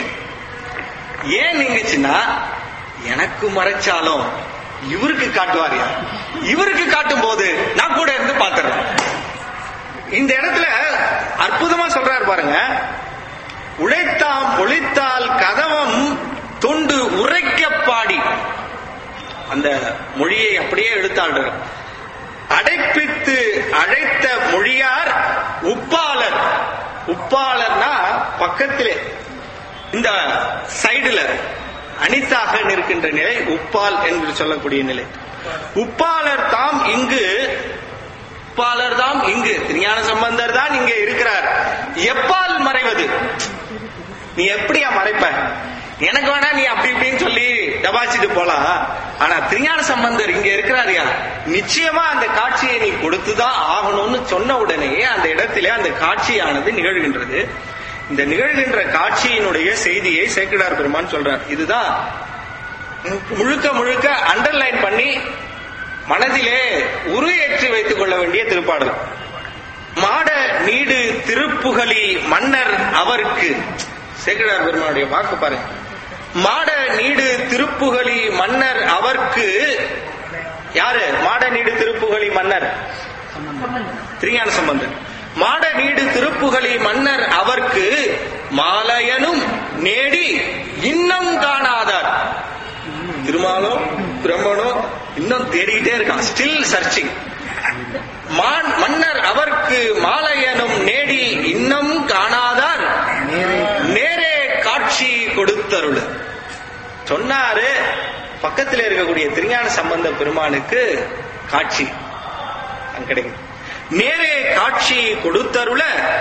ஏன் நீங்குச்சுன்னா எனக்கு மறைச்சாலும் இவருக்கு காட்டுவாரியா இவருக்கு காட்டும் போது நான் கூட இருந்து பாத்துறேன் இந்த இடத்துல அற்புதமா சொல்றாரு பாருங்க உழைத்தாம் ஒளித்தால் கதவம் தொண்டு உரைக்க பாடி அந்த மொழியை அப்படியே எடுத்தாள் அடைப்பித்து அழைத்த மொழியார் உப்பாளர் உப்பாளர்னா பக்கத்திலே இந்த சைடுல அனிதாக நிற்கின்ற நிலை உப்பால் என்று சொல்லக்கூடிய நிலை உப்பாளர் தாம் இங்கு உப்பாளர் தாம் இங்கு திருஞான சம்பந்தர் தான் இங்கே இருக்கிறார் எப்பால் மறைவது நீ எப்படியா மறைப்ப எனக்கு வேணா நீ அப்படி இப்படின்னு சொல்லி டபாச்சிட்டு போலாம் ஆனா திருஞான சம்பந்தர் இங்க இருக்கிறாரியா நிச்சயமா அந்த காட்சியை நீ கொடுத்துதான் ஆகணும்னு சொன்ன உடனேயே அந்த இடத்திலே அந்த காட்சியானது நிகழ்கின்றது இந்த நிகழ்கின்ற காட்சியினுடைய செய்தியை சேக்கிடார் பெருமான் சொல்றார் இதுதான் மு- முழுக்க முழுக்க அண்டர்லைன் பண்ணி மனதிலே உருவேற்றி வைத்துக் கொள்ள வேண்டிய திருப்பாடல் மாட நீடு திருப்புகலி மன்னர் அவருக்கு சேக்கிழார் பெருமானுடைய வாக்கு பாருங்க மாட நீடு திருப்புகலி மன்னர் அவர்க்கு யாரு மாட நீடு திருப்புகலி மன்னர் திருஞான சம்பந்தன் மாட நீடு திருப்புகலி மன்னர் அவர்க்கு மாலையனும் நேடி இன்னம் காணாதார் திருமாலோ பிரம்மனோ இன்னும் தேடிட்டே இருக்கான் ஸ்டில் சர்ச்சிங் மான் மன்னர் அவர்க்கு மாலையனும் நேடி இன்னும் காணாதார் நேரே காட்சி கொடுத்தருள் சொன்னாரு பக்கத்துல இருக்கக்கூடிய திருஞான சம்பந்த பெருமானுக்கு காட்சி அங்க கிடைக்குது நேரே காட்சி கொடுத்தருள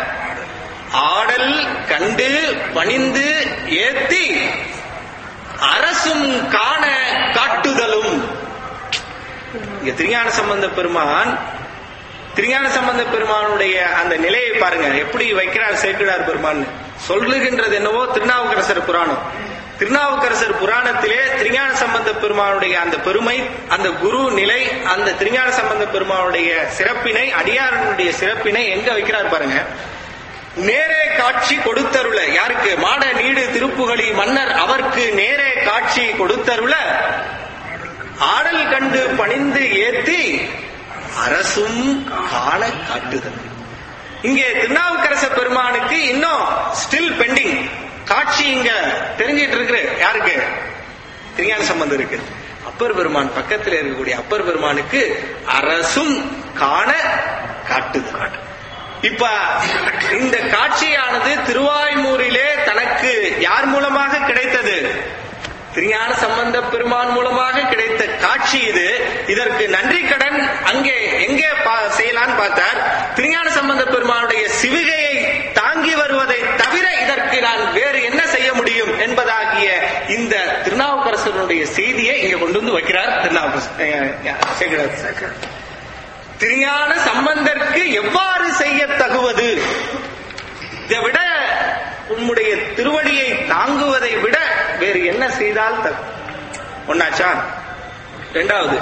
ஆடல் கண்டு பணிந்து ஏத்தி அரசும் காண காட்டுதலும் இங்க திருஞான சம்பந்த பெருமான் திருஞான சம்பந்த பெருமானுடைய அந்த நிலையை பாருங்க எப்படி வைக்கிறார் சேர்க்கிறார் பெருமான் சொல்லுகின்றது என்னவோ திருநாவுக்கரசர் புராணம் திருநாவுக்கரசர் புராணத்திலே திருஞான சம்பந்த பெருமானுடைய அந்த பெருமை அந்த குரு நிலை அந்த திருஞான சம்பந்த பெருமானுடைய சிறப்பினை அடியாரனுடைய சிறப்பினை எங்க வைக்கிறார் பாருங்க நேரே காட்சி கொடுத்தருள யாருக்கு மாட நீடு திருப்புகழி மன்னர் அவர்க்கு நேரே காட்சி கொடுத்தருள ஆடல் கண்டு பணிந்து ஏத்தி அரசும் காண காட்டுதல் இங்கே திருநாவுக்கரச பெருமானுக்கு இன்னும் ஸ்டில் பெண்டிங் காட்சி இங்க தெரிஞ்சிட்டு இருக்கு யாருக்கு திருஞான சம்பந்தம் இருக்கு அப்பர் பெருமான் பக்கத்தில் இருக்கக்கூடிய அப்பர் பெருமானுக்கு அரசும் காண காட்டுதல் இப்ப இந்த காட்சியானது திருவாய்மூரிலே தனக்கு யார் மூலமாக கிடைத்தது திருஞான சம்பந்த பெருமான் மூலமாக கிடைத்த காட்சி இது இதற்கு நன்றி கடன் அங்கே எங்கே பா- செய்யலான்னு பார்த்தார் திருஞான சம்பந்த பெருமானுடைய சிவிகையை தாங்கி வருவதை தவிர இதற்கு நான் வேறு என்ன செய்ய முடியும் என்பதாகிய இந்த திருநாவுக்கரசருடைய செய்தியை இங்க கொண்டு வந்து வைக்கிறார் திருநாவுக்கரசர் திருஞான சம்பந்தருக்கு எவ்வாறு செய்ய தகுவது இதை விட உம்முடைய திருவடியை தாங்குவதை விட வேறு என்ன செய்தால் தகு ஒன்னாச்சா இரண்டாவது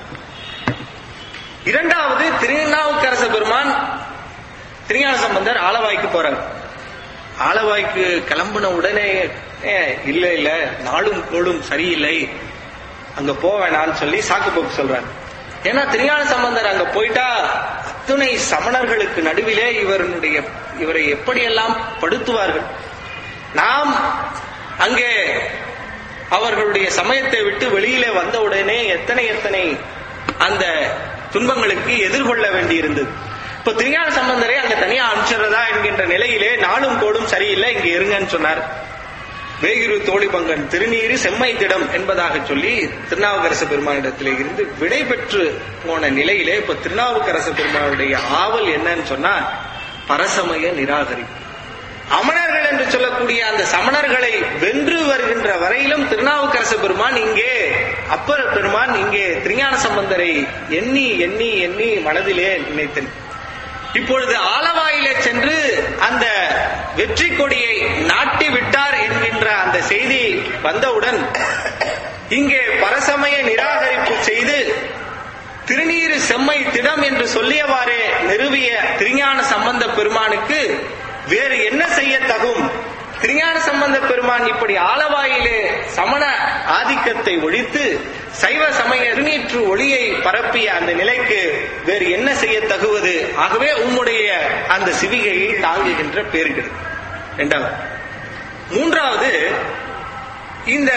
இரண்டாவது திருநாவுக்கரச பெருமான் திருஞான சம்பந்தர் ஆலவாய்க்கு போறார் ஆலவாய்க்கு கிளம்பின உடனே "ஏ, இல்ல இல்ல நாளும் கோளும் சரியில்லை அங்க போக வேணாம்னு சொல்லி சாக்கு போக்கு சொல்றாரு ஏன்னா திருஞான சம்பந்தர் அங்க போயிட்டா அத்துணை சமணர்களுக்கு நடுவிலே இவருடைய இவரை எப்படியெல்லாம் படுத்துவார்கள் நாம் அங்கே அவர்களுடைய சமயத்தை விட்டு வெளியிலே வந்த உடனே எத்தனை எத்தனை அந்த துன்பங்களுக்கு எதிர்கொள்ள வேண்டியிருந்தது இப்ப திருஞான சம்பந்தரை அங்க தனியா அனுப்பிச்சிடுறதா என்கின்ற நிலையிலே நாளும் கோடும் சரியில்லை இங்க இருங்கன்னு சொன்னார் வேகிரு தோழிபங்கன் திருநீரு செம்மை திடம் என்பதாக சொல்லி திருநாவுக்கரச பெருமானிடத்திலே இருந்து விடை பெற்று போன நிலையிலே இப்ப திருநாவுக்கரச பெருமானுடைய ஆவல் என்னன்னு சொன்னா பரசமய நிராகரி அமணர்கள் என்று சொல்லக்கூடிய அந்த சமணர்களை வென்று வருகின்ற வரையிலும் திருநாவுக்கரச பெருமான் இங்கே அப்பர் பெருமான் இங்கே திருஞான சம்பந்தரை எண்ணி எண்ணி எண்ணி மனதிலே நினைத்தன் இப்பொழுது ஆலவாயிலே சென்று அந்த வெற்றி கொடியை நாட்டி விட்டார் என்கின்ற அந்த செய்தி வந்தவுடன் இங்கே பரசமய நிராகரிப்பு செய்து திருநீரு செம்மை திடம் என்று சொல்லியவாறே நிறுவிய திருஞான சம்பந்த பெருமானுக்கு வேறு என்ன செய்ய தகும் திருஞான சம்பந்த பெருமான் இப்படி ஆலவாயிலே சமண ஆதிக்கத்தை ஒழித்து சைவ சமய திருநீற்று ஒளியை பரப்பிய அந்த நிலைக்கு வேறு என்ன செய்ய தகுவது ஆகவே உம்முடைய அந்த சிவிகையை தாங்குகின்ற பேர்கள் இரண்டாவது மூன்றாவது இந்த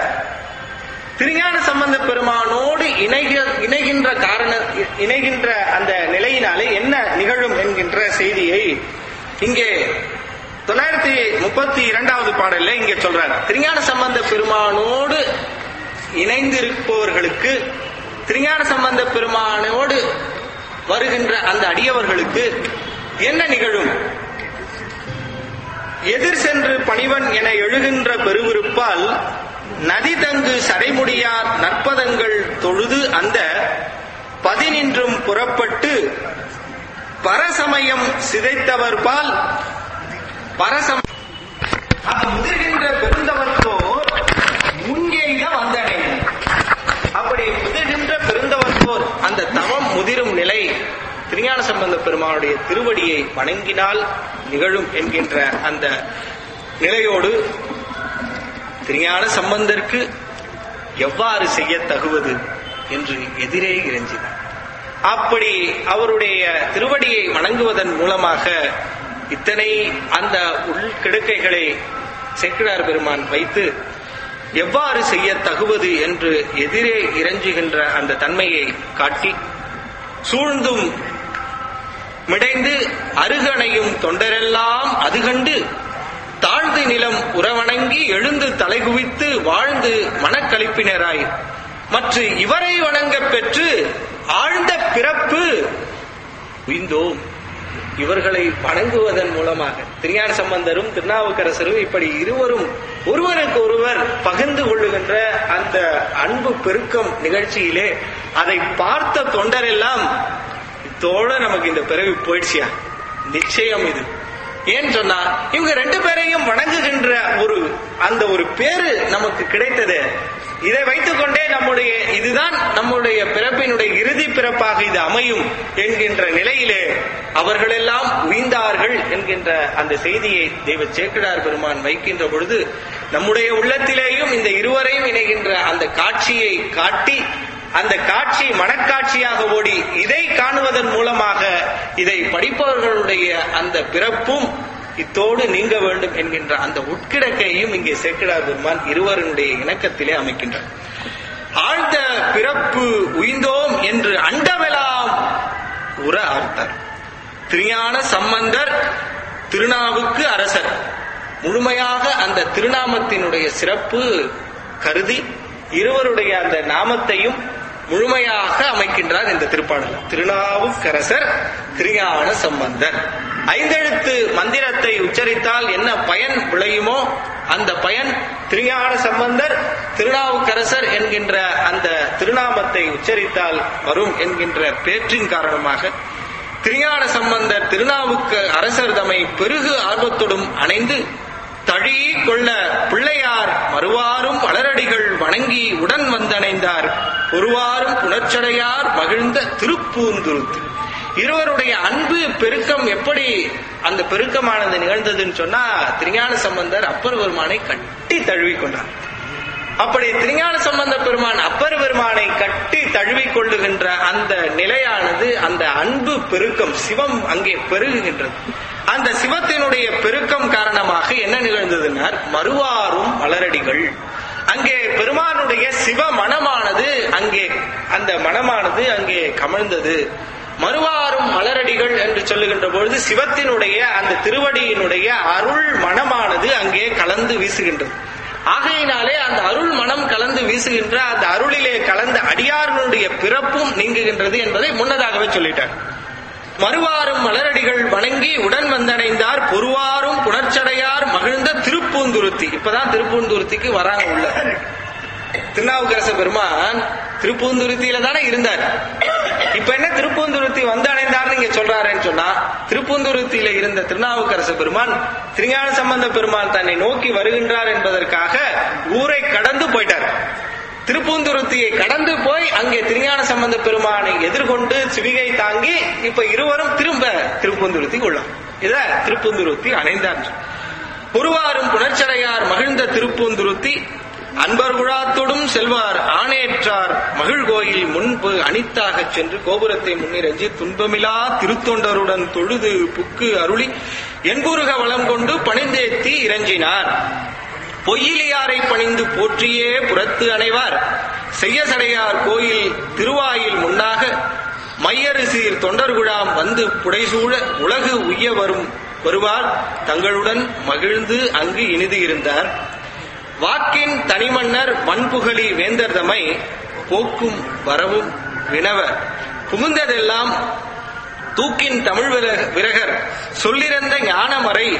திருஞான சம்பந்த பெருமானோடு இணைக இணைகின்ற காரண இணைகின்ற அந்த நிலையினாலே என்ன நிகழும் என்கின்ற செய்தியை இங்கே தொள்ளாயிரத்தி முப்பத்தி இரண்டாவது பாடல்ல இங்க சொல்றார் திருஞான சம்பந்த பெருமானோடு இணைந்திருப்பவர்களுக்கு திருஞான சம்பந்த பெருமானோடு வருகின்ற அந்த அடியவர்களுக்கு என்ன நிகழும் எதிர் சென்று பணிவன் என எழுகின்ற பெருவிருப்பால் நதி தங்கு சடைமுடியார் நற்பதங்கள் தொழுது அந்த பதினின்றும் புறப்பட்டு பரசமயம் சிதைத்தவர் பால் பரசம் அந்த முதிர்கின்ற பெருந்தவர்கோர் முன்கேக வந்தடைந்தனர் அப்படி முதிர்கின்ற பெருந்தவர்கோர் அந்த தவம் முதிரும் நிலை திருஞான சம்பந்த பெருமானுடைய திருவடியை வணங்கினால் நிகழும் என்கின்ற அந்த நிலையோடு திருஞான சம்பந்தருக்கு எவ்வாறு செய்ய தகுவது என்று எதிரே இறைஞ்சினார் அப்படி அவருடைய திருவடியை வணங்குவதன் மூலமாக இத்தனை அந்த உள்கிடுக்கைகளை சேக்கிழார் பெருமான் வைத்து எவ்வாறு செய்ய தகுவது என்று எதிரே இறஞ்சுகின்ற அந்த தன்மையை காட்டி சூழ்ந்தும் மிடைந்து அருகணையும் தொண்டரெல்லாம் அது கண்டு தாழ்ந்து நிலம் உறவணங்கி எழுந்து தலைகுவித்து வாழ்ந்து மனக்களிப்பினராய் மற்ற இவரை வணங்கப் பெற்று ஆழ்ந்த பிறப்பு உய்ந்தோம் இவர்களை வணங்குவதன் மூலமாக திருஞான சம்பந்தரும் திருநாவுக்கரசரும் இப்படி இருவரும் ஒருவருக்கு ஒருவர் பகிர்ந்து கொள்ளுகின்ற அந்த அன்பு பெருக்கம் நிகழ்ச்சியிலே அதை பார்த்த தொண்டரெல்லாம் இதோட நமக்கு இந்த பிறவி போயிடுச்சியா நிச்சயம் இது ஏன் சொன்னா இவங்க ரெண்டு பேரையும் வணங்குகின்ற ஒரு அந்த ஒரு பேரு நமக்கு கிடைத்தது இதை வைத்துக்கொண்டே நம்முடைய இதுதான் நம்முடைய பிறப்பினுடைய இறுதி பிறப்பாக இது அமையும் என்கின்ற நிலையிலே அவர்களெல்லாம் உய்ந்தார்கள் என்கின்ற அந்த செய்தியை தெய்வ சேக்கிடார் பெருமான் வைக்கின்ற பொழுது நம்முடைய உள்ளத்திலேயும் இந்த இருவரையும் இணைகின்ற அந்த காட்சியை காட்டி அந்த காட்சி மனக்காட்சியாக ஓடி இதை காணுவதன் மூலமாக இதை படிப்பவர்களுடைய அந்த பிறப்பும் இத்தோடு நீங்க வேண்டும் என்கின்ற அந்த உட்கிடக்கையும் இங்கே சேக்கிடார் பெருமான் இருவருடைய இணக்கத்திலே அமைக்கின்றார் ஆழ்ந்த பிறப்பு உய்ந்தோம் என்று அண்டமெல்லாம் உற ஆர்த்தார் திருஞான சம்பந்தர் திருநாவுக்கு அரசர் முழுமையாக அந்த திருநாமத்தினுடைய சிறப்பு கருதி இருவருடைய அந்த நாமத்தையும் முழுமையாக அமைக்கின்றார் இந்த திருப்பாடல் திருநாவுக்கரசர் திருஞான சம்பந்தர் ஐந்தெழுத்து மந்திரத்தை உச்சரித்தால் என்ன பயன் விளையுமோ அந்த பயன் திருஞான சம்பந்தர் திருநாவுக்கரசர் என்கின்ற அந்த திருநாமத்தை உச்சரித்தால் வரும் என்கின்ற பேற்றின் காரணமாக திருஞான சம்பந்தர் திருநாவுக்கு அரசர் தமை பெருகு ஆர்வத்தோடும் அணைந்து தழி கொள்ள பிள்ளையார் மறுவாரும் வளரடிகள் வணங்கி உடன் வந்தணைந்தார் பொறுவாரும் புணர்ச்சடையார் மகிழ்ந்த திருப்பூந்துருத்து இருவருடைய அன்பு பெருக்கம் எப்படி அந்த பெருக்கமானது நிகழ்ந்ததுன்னு சொன்னா திருஞான சம்பந்தர் அப்பர் பெருமானை கட்டி தழுவி கொண்டார் அப்படி திருஞான சம்பந்த பெருமான் அப்பர் பெருமானை கட்டி தழுவிக் கொள்ளுகின்ற அந்த நிலையானது அந்த அன்பு பெருக்கம் சிவம் அங்கே பெருகுகின்றது அந்த சிவத்தினுடைய பெருக்கம் காரணமாக என்ன நிகழ்ந்ததுன்னார் மறுவாரும் மலரடிகள் அங்கே பெருமானுடைய சிவ மனமானது அங்கே அந்த மனமானது அங்கே கமழ்ந்தது மறுவாரும் மலரடிகள் என்று சொல்லுகின்ற பொழுது சிவத்தினுடைய அந்த திருவடியினுடைய அருள் மனமானது அங்கே கலந்து வீசுகின்றது ஆகையினாலே அந்த அருள் மனம் கலந்து வீசுகின்ற அந்த அருளிலே கலந்த அடியார்களுடைய பிறப்பும் நீங்குகின்றது என்பதை முன்னதாகவே சொல்லிட்டார் மறுவாரும் மலரடிகள் வணங்கி உடன் வந்தடைந்தார் பொறுவாரும் புணர்ச்சடையார் மகிழ்ந்த திருப்பூந்துருத்தி இப்பதான் திருப்பூந்துருத்திக்கு வராங்க உள்ள திருநாவுக்கரச பெருமான் திருப்பூந்துருத்தியில தானே இருந்தார் இப்ப என்ன திருப்பூந்துருத்தி வந்தடைந்தார் நீங்க சொல்றாருன்னு சொன்னா திருப்பூந்துருத்தியில இருந்த திருநாவுக்கரச பெருமான் திருஞான சம்பந்த பெருமான் தன்னை நோக்கி வருகின்றார் என்பதற்காக ஊரை கடந்து போயிட்டார் திருப்பூந்துருத்தியை கடந்து போய் அங்கே திருஞான சம்பந்த பெருமானை எதிர்கொண்டு சிவிகை தாங்கி இப்ப இருவரும் திரும்ப திருப்பூந்துருத்தி உள்ளார் இத திருப்பூந்துருத்தி அணைந்தார் பொறுவாரும் புணர்ச்சடையார் மகிழ்ந்த திருப்பூந்துருத்தி அன்பர் குழாத்தோடும் செல்வார் ஆணையற்றார் மகிழ்கோயில் முன்பு அனித்தாகச் சென்று கோபுரத்தை முன்னிரஞ்சி துன்பமிலா திருத்தொண்டருடன் தொழுது புக்கு அருளி என்புருக வளம் கொண்டு பணிந்தேத்தி இறஞ்சினார் பொய்யிலியாரை பணிந்து போற்றியே புறத்து அணைவார் செய்யசடையார் கோயில் திருவாயில் முன்னாக மையறு சீர் தொண்டர்குழாம் வந்து புடைசூழ உலகு உய்ய வரும் வருவார் தங்களுடன் மகிழ்ந்து அங்கு இனிது இருந்தார் வாக்கின் தனிமன்னர் மண்புகழி வேந்தர் தமை போக்கும் வரவும் வினவ புகுந்ததெல்லாம் தூக்கின் தமிழ் விர- விரகர் சொல்லிறந்த ஞானமறை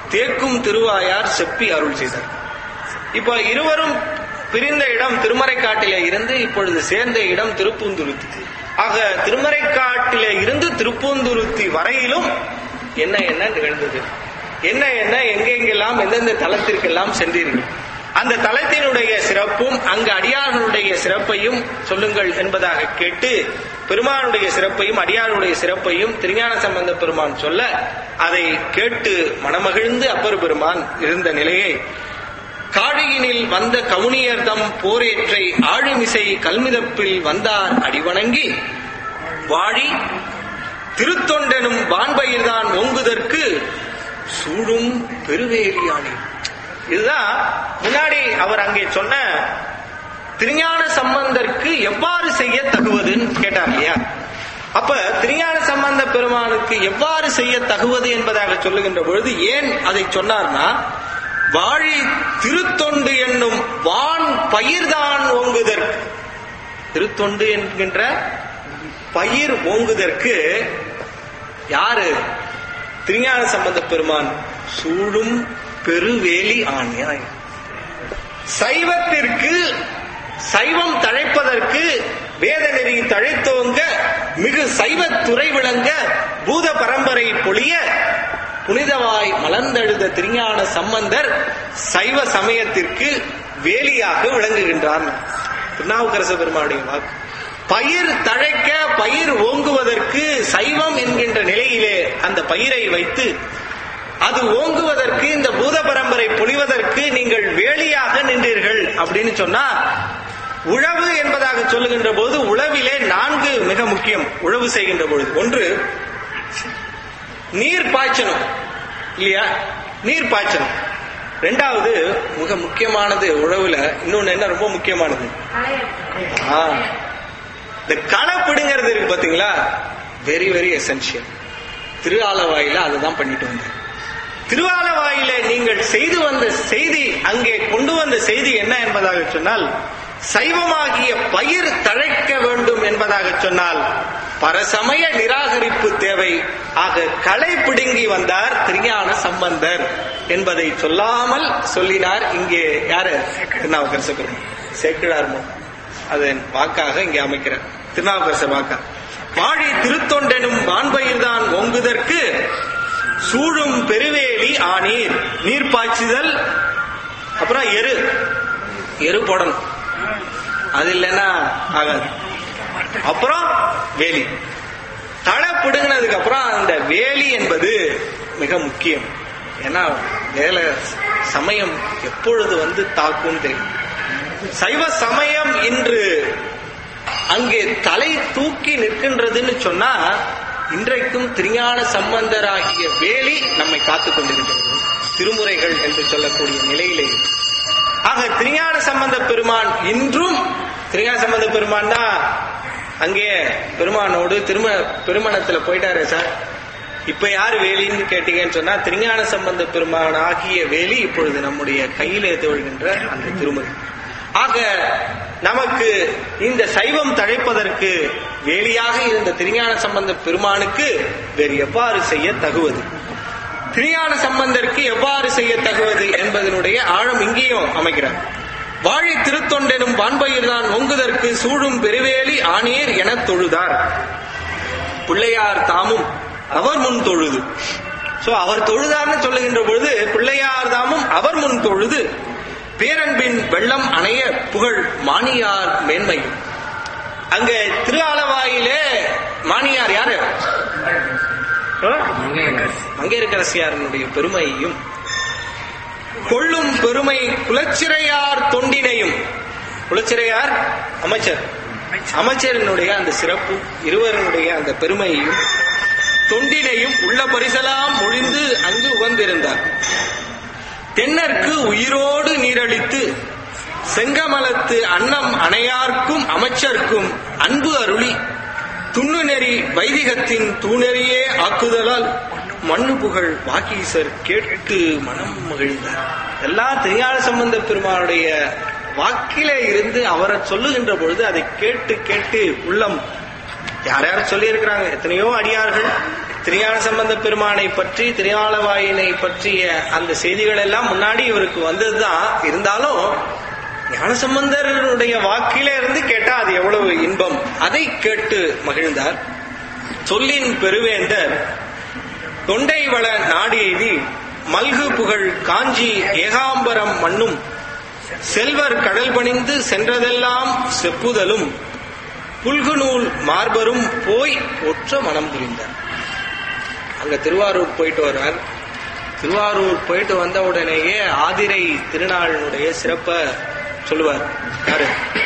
தேக்கும் திருவாயார் செப்பி அருள் செய்தார் இப்ப இருவரும் பிரிந்த இடம் திருமறைக்காட்டிலே இருந்து இப்பொழுது சேர்ந்த இடம் திருப்பூந்துருத்தி ஆக திருமறைக்காட்டிலே இருந்து திருப்பூந்துருத்தி வரையிலும் என்ன என்ன நிகழ்ந்தது என்ன என்ன எங்கெங்கெல்லாம் எந்தெந்த தலத்திற்கெல்லாம் சென்றீர்கள் அந்த தலத்தினுடைய சிறப்பும் அங்கு அடியார்களுடைய சிறப்பையும் சொல்லுங்கள் என்பதாக கேட்டு பெருமானுடைய சிறப்பையும் அடியாருடைய சிறப்பையும் திருஞான சம்பந்த பெருமான் சொல்ல அதை கேட்டு மனமகிழ்ந்து அப்பர் பெருமான் இருந்த நிலையை காழியினில் வந்த கவுனியர்தம் போரேற்றை ஆழிமிசை கல்மிதப்பில் வந்தார் அடிவணங்கி வாழி திருத்தொண்டனும் வான்பயிர்தான் ஓங்குதற்கு சூடும் பெருவேலியானி இதுதான் முன்னாடி அவர் அங்கே சொன்ன திருஞான சம்பந்தருக்கு எவ்வாறு செய்ய தகுவதுன்னு கேட்டார் இல்லையா அப்ப திருஞான சம்பந்த பெருமானுக்கு எவ்வாறு செய்ய தகுவது என்பதாக சொல்லுகின்ற பொழுது ஏன் அதை சொன்னார்னா வாழி திருத்தொண்டு என்னும் வான் பயிர்தான் ஓங்குதற்கு திருத்தொண்டு என்கின்ற பயிர் ஓங்குதற்கு யாரு திருஞான சம்பந்த பெருமான் சூடும் பெருவேலி ஆணையாய் சைவத்திற்கு சைவம் தழைப்பதற்கு வேத நெறி தழைத்தோங்க மிகு சைவ துறை விளங்க பூத பரம்பரை பொழிய புனிதவாய் மலர்ந்தெழுத திருஞான சம்பந்தர் சைவ சமயத்திற்கு வேலியாக விளங்குகின்றார் திருநாவுக்கரச பெருமானுடைய வாக்கு பயிர் தழைக்க பயிர் ஓங்குவதற்கு சைவம் என்கின்ற நிலையிலே அந்த பயிரை வைத்து அது ஓங்குவதற்கு இந்த பூத பரம்பரை பொழிவதற்கு நீங்கள் வேலியாக நின்றீர்கள் அப்படின்னு சொன்னா உழவு என்பதாக சொல்லுகின்ற போது உழவிலே நான்கு மிக முக்கியம் உழவு செய்கின்ற பொழுது ஒன்று நீர் பாய்ச்சணும் இல்லையா நீர் பாய்ச்சணும் ரெண்டாவது மிக முக்கியமானது உழவுல இன்னொன்னு என்ன ரொம்ப முக்கியமானது ஆ, இந்த களை பிடுங்கிறது இருக்கு பாத்தீங்களா வெரி வெரி எசென்சியல் திருஆலவாயில அதுதான் பண்ணிட்டு வந்தேன் திருவாலவாயில நீங்கள் செய்து வந்த செய்தி அங்கே கொண்டு வந்த செய்தி என்ன என்பதாக சொன்னால் சைவமாகிய பயிர் தழைக்க வேண்டும் என்பதாக சொன்னால் பரசமய நிராகரிப்பு தேவை ஆக களை பிடுங்கி வந்தார் திருஞான சம்பந்தர் என்பதை சொல்லாமல் சொல்லினார் இங்கே யாரு திருநாவுக்கரச பெருமாள் சேக்கிழார் மு- அதன் வாக்காக இங்கே அமைக்கிறார் திருநாவுக்கரச வாக்கா வாழி திருத்தொண்டெனும் வான்பயிர்தான் ஒங்குதற்கு சூழும் பெருவேலி ஆநீர் நீர் பாய்ச்சுதல் அப்புறம் எரு எரு போடணும் அது இல்லைன்னா ஆகாது அப்புறம் வேலி தலை பிடுங்கினதுக்கு அப்புறம் அந்த வேலி என்பது மிக முக்கியம் ஏன்னா வேலை சமயம் எப்பொழுது வந்து தாக்கும் தெரியும் சைவ சமயம் இன்று அங்கே தலை தூக்கி நிற்கின்றதுன்னு சொன்னா இன்றைக்கும் திருஞான சம்பந்தராகிய வேலி நம்மை காத்துக் கொண்டிருக்கிறது திருமுறைகள் என்று சொல்லக்கூடிய நிலையிலே ஆக திருஞான சம்பந்த பெருமான் இன்றும் திருஞான சம்பந்த பெருமான் தான் அங்கே பெருமானோடு திரும பெருமணத்துல போயிட்டாரே சார் இப்ப யார் வேலின்னு கேட்டீங்கன்னு சொன்னா திருஞான சம்பந்த பெருமான் ஆகிய வேலி இப்பொழுது நம்முடைய கையிலே திகழ்கின்ற அந்த திருமுறை ஆக நமக்கு இந்த சைவம் தழைப்பதற்கு வேலியாக இருந்த திருஞான சம்பந்த பெருமானுக்கு வேறு எவ்வாறு செய்ய தகுவது திருஞான சம்பந்தருக்கு எவ்வாறு செய்ய தகுவது என்பதனுடைய ஆழம் இங்கேயும் அமைக்கிறார் வாழி திருத்தொண்டெனும் வான்பயிர்தான் ஒங்குதற்கு சூழும் பெருவேலி ஆணீர் எனத் தொழுதார் பிள்ளையார் தாமும் அவர் முன் தொழுது சோ அவர் தொழுதார்னு சொல்லுகின்ற பொழுது பிள்ளையார் தாமும் அவர் முன் தொழுது பேரன்பின் வெள்ளம் அணைய புகழ் மானியார் மேன்மை அங்க திரு ஆலவாயிலே மானியார் யாரு ஆ? மங்கையரசியாரனுடைய பெருமையையும் கொள்ளும் பெருமை குலச்சிறையார் தொண்டினையும் குலச்சிறையார் அமைச்சர் அமைச்சரினுடைய அந்த சிறப்பு இருவருடைய அந்த பெருமையையும் தொண்டினையும் உள்ள பரிசலாம் மொழிந்து அங்கு உகந்திருந்தார் தென்னர்க்கு உயிரோடு நீரளித்து செங்கமலத்து அன்னம் அணையார்க்கும் அமைச்சர்க்கும் அன்பு அருளி துண்ணு நெறி வைதிகத்தின் தூணெறியே ஆக்குதலால் மண்ணு புகழ் வாக்கீசர் கேட்டு மனம் மகிழ்ந்தார் எல்லாம் திருஞான சம்பந்த பெருமானுடைய வாக்கிலே இருந்து அவரை சொல்லுகின்ற பொழுது அதை கேட்டு கேட்டு உள்ளம் யார் யார் சொல்லி இருக்கிறாங்க எத்தனையோ அடியார்கள் திருஞான சம்பந்த பெருமானை பற்றி திருஞாலவாயினை பற்றிய அந்த செய்திகள் எல்லாம் முன்னாடி இவருக்கு வந்ததுதான் இருந்தாலும் ஞானசம்பந்தருடைய வாக்கில இருந்து கேட்டா அது எவ்வளவு இன்பம் அதை கேட்டு மகிழ்ந்தார் சொல்லின் பெருவேந்தர் தொண்டை வள நாடு எய்தி மல்கு புகழ் காஞ்சி ஏகாம்பரம் மண்ணும் செல்வர் கடல் பணிந்து சென்றதெல்லாம் செப்புதலும் புல்குநூல் மார்பரும் போய் ஒற்ற மனம் புரிந்தார் அங்க திருவாரூர் போயிட்டு வர்றார் திருவாரூர் போயிட்டு வந்த உடனேயே ஆதிரை திருநாளினுடைய சிறப்ப சொல்லுவார் யாரு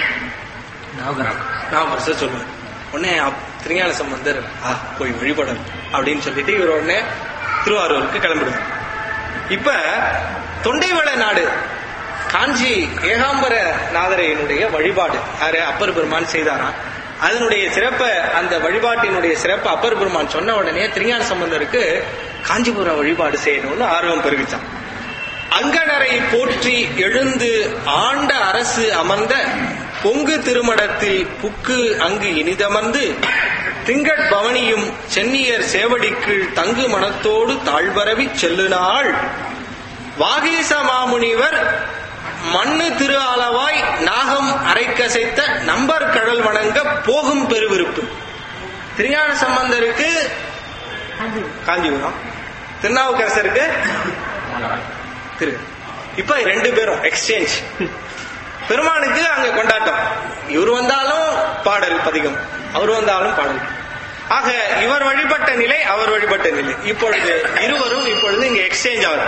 நாமரச சொல்லுவார் உடனே அப்- திருஞான சம்பந்தர் ஆ போய் வழிபடணும் அப்படின்னு சொல்லிட்டு இவர் உடனே திருவாரூருக்கு கிளம்பிடுவார் இப்ப தொண்டைவள நாடு காஞ்சி ஏகாம்பர நாதரையினுடைய வழிபாடு யாரு அப்பர் பெருமான் செய்தாராம் அதனுடைய சிறப்ப அந்த வழிபாட்டினுடைய சிறப்பு அப்பர் பெருமான் சொன்ன உடனே திருஞான சம்பந்தருக்கு காஞ்சிபுரம் வழிபாடு செய்யணும்னு ஆர்வம் பெருகிச்சான் அங்கனரை போற்றி எழுந்து ஆண்ட அரசு அமர்ந்த பொங்கு திருமடத்தில் புக்கு அங்கு இனிதமர்ந்து திங்கட் பவனியும் சென்னியர் சேவடிக்கீழ் தங்கு மனத்தோடு தாழ்வரவி செல்லுநாள் வாகீச மாமுனிவர் மண்ணு திரு அளவாய் நாகம் அரைக்கசைத்த நம்பர் கடல் வணங்க போகும் பெருவிருப்பு திருஞான சம்பந்தருக்கு காஞ்சிபுரம் திருநாவுக்கரசருக்கு திரு இப்ப ரெண்டு பேரும் எக்ஸ்சேஞ்ச் பெருமானுக்கு அங்க கொண்டாட்டம் இவர் வந்தாலும் பாடல் பதிகம் அவர் வந்தாலும் பாடல் ஆக இவர் வழிபட்ட நிலை அவர் வழிபட்ட நிலை இப்பொழுது இருவரும் இப்பொழுது இங்க எக்ஸ்சேஞ்ச் ஆகுது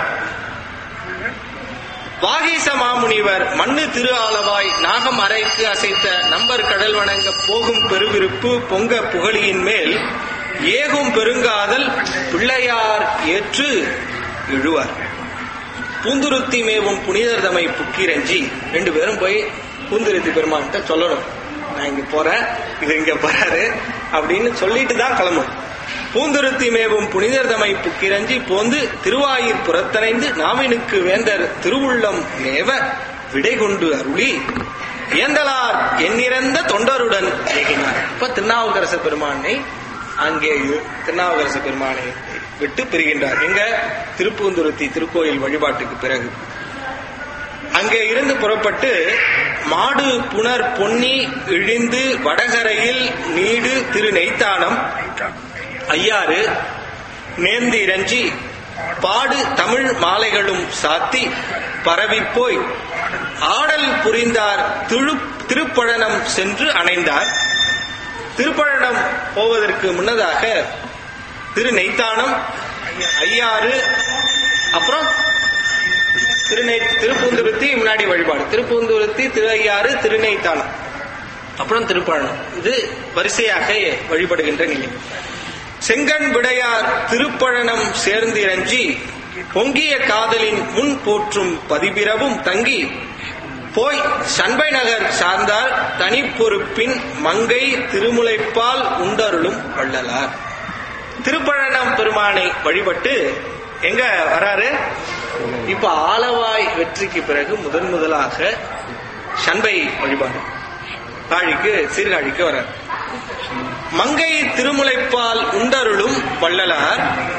வாகீச மாமுனிவர் மண்ணு திரு ஆலவாய் நாகம் அரைக்கு அசைத்த நம்பர் கடல் வணங்க போகும் பெருவிருப்பு பொங்க புகழியின் மேல் ஏகும் பெருங்காதல் பிள்ளையார் ஏற்று எழுவார் பூந்துருத்தி மேவும் புனிதர் தமை புக்கிரஞ்சி ரெண்டு பேரும் போய் பூந்துருத்தி பெருமான்கிட்ட சொல்லணும் நான் இங்க போறேன் இது இங்க போறாரு அப்படின்னு சொல்லிட்டு தான் கிளம்பணும் பூந்துருத்தி மேவும் புனிதர் தமை புக்கிரஞ்சி போந்து திருவாயிற் புறத்தனைந்து நாவினுக்கு வேந்தர் திருவுள்ளம் மேவ விடை கொண்டு அருளி இயந்தலார் எண்ணிறந்த தொண்டருடன் ஏகினார் இப்ப திருநாவுக்கரச பெருமானை அங்கே திருநாவுக்கரச பெருமானை விட்டு பிரிகின்றார் எங்க திருப்பூந்துருத்தி திருக்கோயில் வழிபாட்டுக்கு பிறகு அங்கே இருந்து புறப்பட்டு மாடு புனர் பொன்னி இழிந்து வடகரையில் நீடு திரு நெய்த்தானம் ஐயாறு நேர்ந்து இறஞ்சி பாடு தமிழ் மாலைகளும் சாத்தி பரவிப் போய் ஆடல் புரிந்தார் திரு திருப்பழனம் சென்று அணைந்தார் திருப்பழனம் போவதற்கு முன்னதாக திரு நெய்த்தானம் ஐயாறு அப்புறம் திருநெய் திருப்பூந்துருத்தி முன்னாடி வழிபாடு திருப்பூந்துருத்தி திரு ஐயாறு திருநெய்த்தானம் அப்புறம் திருப்பழனம் இது வரிசையாக வழிபடுகின்ற நிலை செங்கண் விடையார் திருப்பழனம் சேர்ந்து இறஞ்சி பொங்கிய காதலின் முன் போற்றும் பதிபிரவும் தங்கி போய் சண்பை நகர் சார்ந்தார் தனி பொறுப்பின் மங்கை திருமுலைப்பால் உண்டருளும் வள்ளலார் திருப்பழனம் பெருமானை வழிபட்டு எங்க வராரு இப்ப ஆலவாய் வெற்றிக்கு பிறகு முதன் முதலாக சண்பை வழிபாடு காழிக்கு சீர்காழிக்கு வரார் மங்கை திருமுலைப்பால் உண்டருளும் வள்ளலார்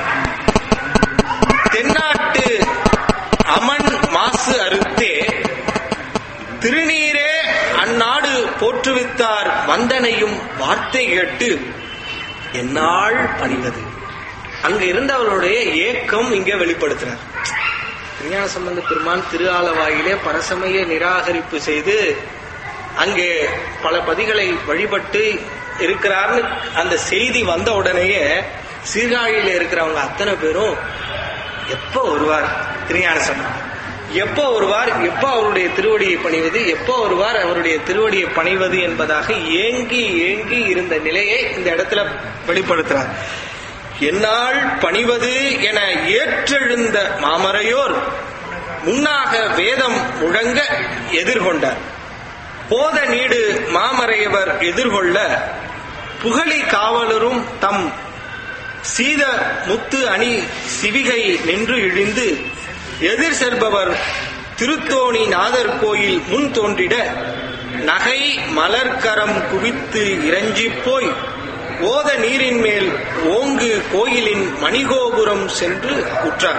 தென்னாட்டு அமன் மாசு அறுத்தே திருநீரே அந்நாடு போற்றுவித்தார் வந்தனையும் வார்த்தை கேட்டு என்னால் பணிவது அங்க இருந்தவர்களுடைய ஏக்கம் இங்க வெளிப்படுத்துறார் திருஞான சம்பந்த பெருமான் திரு ஆலவாயிலே பரசமய நிராகரிப்பு செய்து அங்கே பல பதிகளை வழிபட்டு இருக்கிறார்னு அந்த செய்தி வந்த உடனேயே சீர்காழியில இருக்கிறவங்க அத்தனை பேரும் எப்போ வருவார் திருஞான சம்பந்தர் எப்போ வருவார் எப்போ அவருடைய திருவடியை பணிவது எப்போ வருவார் அவருடைய திருவடியை பணிவது என்பதாக ஏங்கி ஏங்கி இருந்த நிலையை இந்த இடத்துல வெளிப்படுத்துறார் என்னால் பணிவது என ஏற்றெழுந்த மாமரையோர் முன்னாக வேதம் முழங்க எதிர்கொண்டார் போத நீடு மாமறையவர் எதிர்கொள்ள புகழி காவலரும் தம் சீத முத்து அணி சிவிகை நின்று இழிந்து எதிர் செல்பவர் திருத்தோணி நாதர் கோயில் முன் தோன்றிட நகை மலர்கரம் குவித்து இறஞ்சிப் போய் ஓத நீரின் மேல் ஓங்கு கோயிலின் மணிகோபுரம் சென்று உற்றார்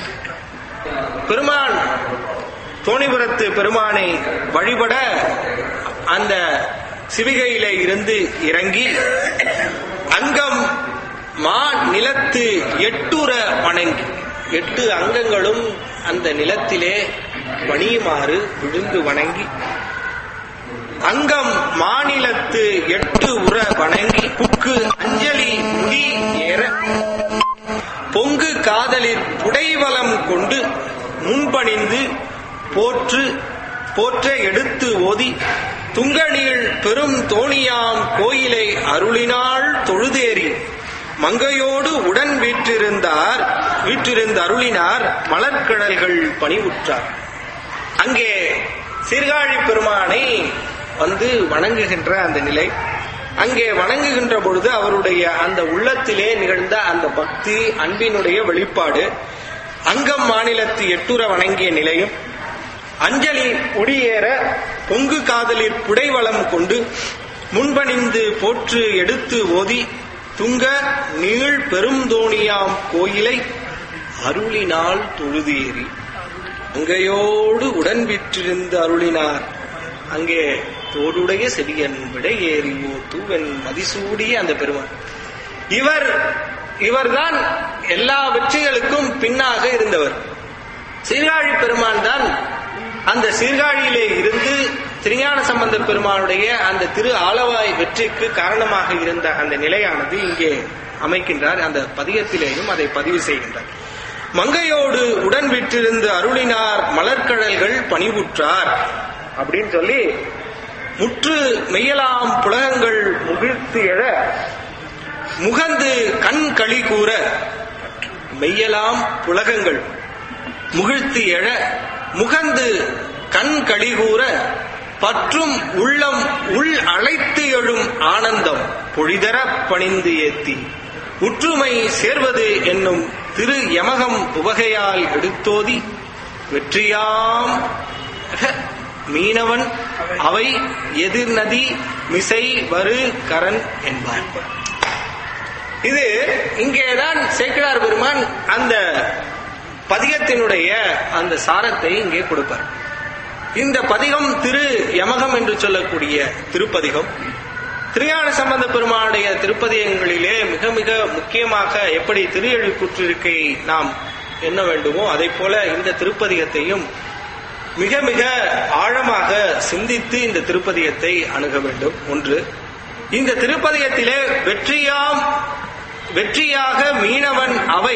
பெருமான் தோணிபுரத்து பெருமானை வழிபட அந்த சிவிகையிலே இருந்து இறங்கி அங்கம் மா நிலத்து எட்டுற வணங்கி எட்டு அங்கங்களும் அந்த நிலத்திலே பணியுமாறு விழுந்து வணங்கி அங்கம் மாநிலத்து எட்டு உற வணங்கி புக்கு அஞ்சலி முடி ஏற பொங்கு காதலில் புடைவலம் கொண்டு முன்பணிந்து போற்று போற்ற எடுத்து ஓதி துங்கநீள் பெரும் தோணியாம் கோயிலை அருளினாள் தொழுதேறி மங்கையோடு உடன் வீற்றிருந்தார் வீற்றிருந்த அருளினார் மலர்கிழல்கள் பணிவுற்றார் அங்கே சீர்காழி பெருமானை வந்து வணங்குகின்ற அந்த நிலை அங்கே வணங்குகின்ற பொழுது அவருடைய அந்த உள்ளத்திலே நிகழ்ந்த அந்த பக்தி அன்பினுடைய வெளிப்பாடு அங்கம் மாநிலத்து எட்டுற வணங்கிய நிலையும் அஞ்சலி ஒடியேற பொங்கு காதலில் புடைவளம் கொண்டு முன்பணிந்து போற்று எடுத்து ஓதி துங்க நீள் பெருந்தோணியாம் கோயிலை அருளினால் தொழுதேறி அங்கையோடு உடன் விற்றிருந்து அருளினார் அங்கே தோடுடைய செடியன் விடை ஏறி ஓ தூவன் மதிசூடிய அந்த பெருமான் இவர் இவர்தான் எல்லா வெற்றிகளுக்கும் பின்னாக இருந்தவர் சீர்காழி பெருமான் தான் அந்த சீர்காழியிலே இருந்து திருஞான சம்பந்த பெருமானுடைய அந்த திரு ஆலவாய் வெற்றிக்கு காரணமாக இருந்த அந்த நிலையானது இங்கே அமைக்கின்றார் அந்த பதியத்திலேயும் அதை பதிவு செய்கின்றார் மங்கையோடு உடன் விட்டிருந்து அருளினார் மலர்கடல்கள் பணிவுற்றார் அப்படின்னு சொல்லி முற்று மெய்யலாம் புலகங்கள் முகிழ்த்து எழ முகந்து கண் களி கூற மெய்யலாம் புலகங்கள் முகிழ்த்து எழ முகந்து கண் களி கூற பற்றும் உள்ளம் உள் அழைத்து எழும் ஆனந்தம் பொழிதர பணிந்து ஏத்தி உற்றுமை சேர்வது என்னும் திரு யமகம் உவகையால் எடுத்தோதி வெற்றியாம் மீனவன் அவை எதிர்நதி மிசை வரு கரண் என்பார் இது இங்கேதான் சேக்கிழார் பெருமான் அந்த பதிகத்தினுடைய அந்த சாரத்தை இங்கே கொடுப்பார் இந்த பதிகம் திரு யமகம் என்று சொல்லக்கூடிய திருப்பதிகம் திருஞான சம்பந்த பெருமானுடைய திருப்பதிகங்களிலே மிக மிக முக்கியமாக எப்படி திரு எழுக்கூற்றிருக்கை நாம் எண்ண வேண்டுமோ அதை போல இந்த திருப்பதிகத்தையும் மிக மிக ஆழமாக சிந்தித்து இந்த திருப்பதிகத்தை அணுக வேண்டும் ஒன்று இந்த திருப்பதிகத்திலே வெற்றியாம் வெற்றியாக மீனவன் அவை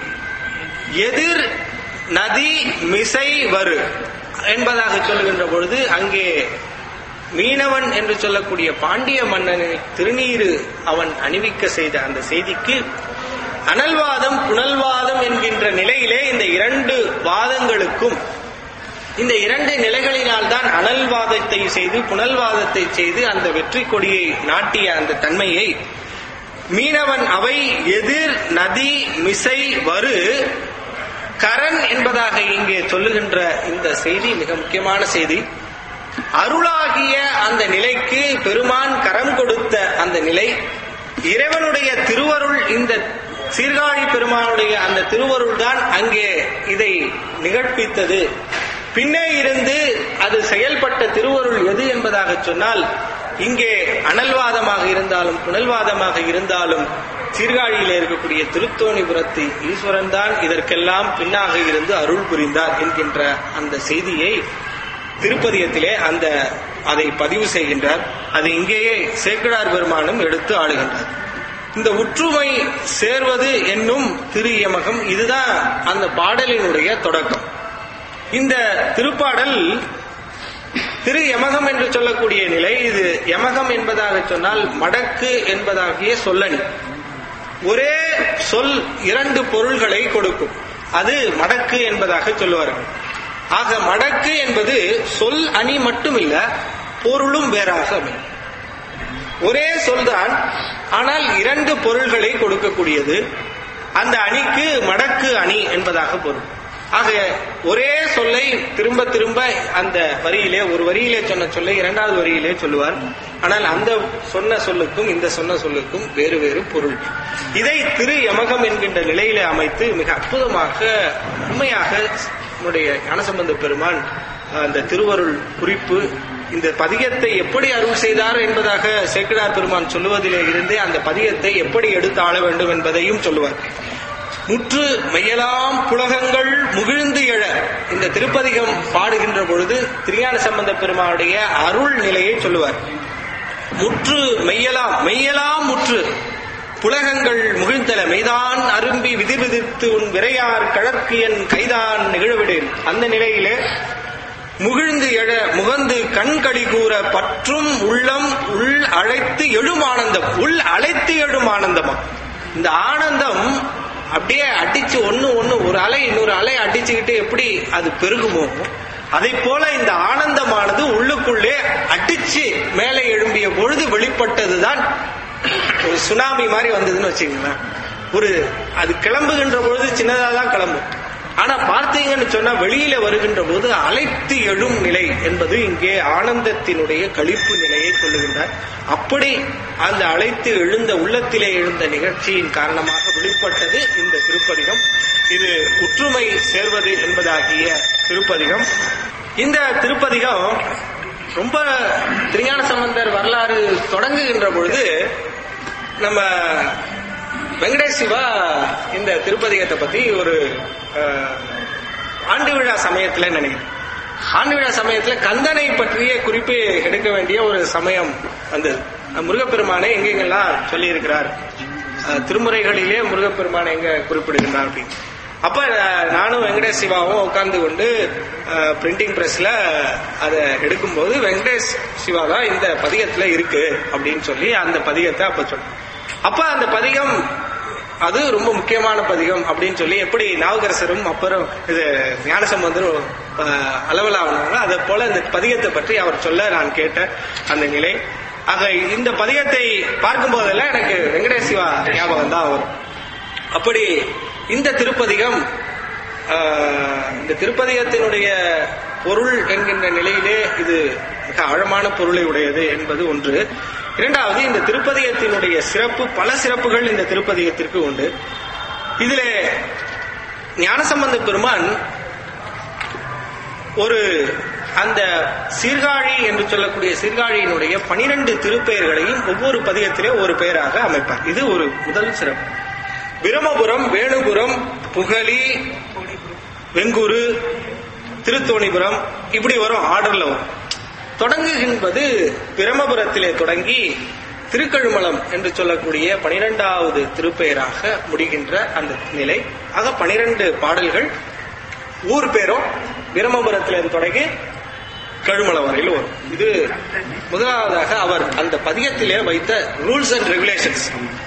எதிர் நதி மிசை வரு என்பதாக சொல்லுகின்ற பொழுது அங்கே மீனவன் என்று சொல்லக்கூடிய பாண்டிய மன்னனை திருநீரு அவன் அணிவிக்க செய்த அந்த செய்திக்கு அனல்வாதம் புனல்வாதம் என்கின்ற நிலையிலே இந்த இரண்டு வாதங்களுக்கும் இந்த இரண்டு நிலைகளினால் தான் அனல்வாதத்தை செய்து புனல்வாதத்தை செய்து அந்த வெற்றி கொடியை நாட்டிய அந்த தன்மையை மீனவன் அவை எதிர் நதி மிசை வரு கரண் என்பதாக இங்கே சொல்லுகின்ற இந்த செய்தி மிக முக்கியமான செய்தி அருளாகிய அந்த நிலைக்கு பெருமான் கரம் கொடுத்த அந்த நிலை இறைவனுடைய திருவருள் இந்த சீர்காழி பெருமானுடைய அந்த திருவருள் தான் அங்கே இதை நிகழ்ப்பித்தது பின்னே இருந்து அது செயல்பட்ட திருவருள் எது என்பதாக சொன்னால் இங்கே அனல்வாதமாக இருந்தாலும் புனல்வாதமாக இருந்தாலும் சீர்காழியிலே இருக்கக்கூடிய திருத்தோணிபுரத்து ஈஸ்வரன் தான் இதற்கெல்லாம் பின்னாக இருந்து அருள் புரிந்தார் என்கின்ற அந்த செய்தியை திருப்பதியத்திலே அந்த அதை பதிவு செய்கின்றார் அது இங்கேயே சேக்கிழார் பெருமானும் எடுத்து ஆளுகின்றார் இந்த ஒற்றுமை சேர்வது என்னும் திரு யமகம் இதுதான் அந்த பாடலினுடைய தொடக்கம் இந்த திருப்பாடல் திரு யமகம் என்று சொல்லக்கூடிய நிலை இது யமகம் என்பதாக சொன்னால் மடக்கு என்பதாகிய சொல்லணி ஒரே சொல் இரண்டு பொருள்களை கொடுக்கும் அது மடக்கு என்பதாக சொல்லுவார்கள் ஆக மடக்கு என்பது சொல் அணி மட்டுமில்ல பொருளும் வேறாக அமையும் ஒரே சொல்தான் ஆனால் இரண்டு பொருள்களை கொடுக்கக்கூடியது அந்த அணிக்கு மடக்கு அணி என்பதாக பொருள் ஆக ஒரே சொல்லை திரும்ப திரும்ப அந்த வரியிலே ஒரு வரியிலே சொன்ன சொல்லை இரண்டாவது வரியிலே சொல்லுவார் ஆனால் அந்த சொன்ன சொல்லுக்கும் இந்த சொன்ன சொல்லுக்கும் வேறு வேறு பொருள் இதை திரு யமகம் என்கின்ற நிலையிலே அமைத்து மிக அற்புதமாக உண்மையாக நம்முடைய ஞானசம்பந்த பெருமான் அந்த திருவருள் குறிப்பு இந்த பதிகத்தை எப்படி அருள் செய்தார் என்பதாக சேக்கிடார் பெருமான் சொல்லுவதிலே இருந்தே அந்த பதிகத்தை எப்படி எடுத்து ஆள வேண்டும் என்பதையும் சொல்லுவார் முற்று மையலாம் புலகங்கள் முகிழ்ந்து எழ இந்த திருப்பதிகம் பாடுகின்ற பொழுது திருஞான சம்பந்த பெருமானுடைய அருள் நிலையை சொல்லுவார் முற்று மெய்யலாம் மெய்யலாம் முற்று புலகங்கள் முகிழ்ந்தல மெய்தான் அரும்பி விதிர் விதிர்த்து உன் விரையார் கழற்கியன் கைதான் நிகழவிடேன் அந்த நிலையிலே முகிழ்ந்து எழ முகந்து கண்களி கூற பற்றும் உள்ளம் உள் அழைத்து எழும் ஆனந்தம் உள் அழைத்து எழும் ஆனந்தமா இந்த ஆனந்தம் அப்படியே அடிச்சு ஒண்ணு ஒண்ணு ஒரு அலை இன்னொரு அலை அடிச்சுக்கிட்டு எப்படி அது பெருகுமோ அதை போல இந்த ஆனந்தமானது உள்ளுக்குள்ளே அடிச்சு மேலே எழும்பிய பொழுது வெளிப்பட்டதுதான் ஒரு சுனாமி மாதிரி வந்ததுன்னு வச்சுக்கோங்களேன் ஒரு அது கிளம்புகின்ற பொழுது சின்னதா தான் கிளம்பும் ஆனா பார்த்தீங்கன்னு சொன்னா வெளியில வருகின்ற போது அழைத்து எழும் நிலை என்பது இங்கே ஆனந்தத்தினுடைய கழிப்பு நிலையை சொல்லுகின்றார் அப்படி அந்த அழைத்து எழுந்த உள்ளத்திலே எழுந்த நிகழ்ச்சியின் காரணமாக வெளிப்பட்டது இந்த திருப்பதிகம் இது ஒற்றுமை சேர்வது என்பதாகிய திருப்பதிகம் இந்த திருப்பதிகம் ரொம்ப திருஞான சம்பந்தர் வரலாறு தொடங்குகின்ற பொழுது நம்ம வெங்கடேஷ் சிவா இந்த திருப்பதிகத்தை பத்தி ஒரு அஹ், ஆண்டு விழா சமயத்துல நினைக்கிறேன் ஆண்டு விழா சமயத்துல கந்தனை பற்றிய குறிப்பு எடுக்க வேண்டிய ஒரு சமயம் வந்தது முருகப்பெருமானை எங்கெங்கெல்லாம் சொல்லி இருக்கிறார் திருமுறைகளிலே முருகப்பெருமானை எங்க குறிப்பிடுகின்றார் அப்படின்னு அப்ப அஹ், நானும் வெங்கடேஷ் சிவாவும் உட்கார்ந்து கொண்டு பிரிண்டிங் பிரஸ்ல அதை எடுக்கும்போது வெங்கடேஷ் சிவா தான் இந்த பதிகத்துல இருக்கு அப்படின்னு சொல்லி அந்த பதிகத்தை அப்ப சொன்னேன் அப்ப அந்த பதிகம் அது ரொம்ப முக்கியமான பதிகம் அப்படின்னு சொல்லி எப்படி நாவுக்கரசரும் அப்புறம் இது ஞானசம்பந்தரும் அஹ், அளவலாவனாங்க அதை போல இந்த பதிகத்தை பற்றி அவர் சொல்ல நான் கேட்ட அந்த நிலை ஆக இந்த பதிகத்தை பார்க்கும் போதெல்லாம் எனக்கு வெங்கடேஷ் சிவா ஞாபகம் தான் வரும் அப்படி இந்த திருப்பதிகம் ஆஹ், இந்த திருப்பதிகத்தினுடைய பொருள் என்கின்ற நிலையிலே இது மிக ஆழமான பொருளை உடையது என்பது ஒன்று இரண்டாவது இந்த திருப்பதிகத்தினுடைய சிறப்பு பல சிறப்புகள் இந்த திருப்பதிகத்திற்கு உண்டு இதிலே ஞானசம்பந்த பெருமான் ஒரு அந்த சீர்காழி என்று சொல்லக்கூடிய சீர்காழியினுடைய பனிரெண்டு திருப்பெயர்களையும் ஒவ்வொரு பதிகத்திலே ஒரு பெயராக அமைப்பார் இது ஒரு முதல் சிறப்பு பிரமபுரம் வேணுபுரம் புகழி வெங்கூரு திருத்தோணிபுரம் இப்படி வரும் ஆர்டர்ல வரும் தொடங்குகின்றது பிரமபுரத்திலே தொடங்கி திருக்கழுமலம் என்று சொல்லக்கூடிய பனிரெண்டாவது திருப்பெயராக முடிகின்ற அந்த நிலை ஆக பனிரெண்டு பாடல்கள் ஊர் பேரும் பிரமபுரத்திலிருந்து தொடங்கி கழுமலம் வரையில் வரும் இது முதலாவதாக அவர் அந்த பதியத்திலே வைத்த ரூல்ஸ் அண்ட் ரெகுலேஷன்ஸ்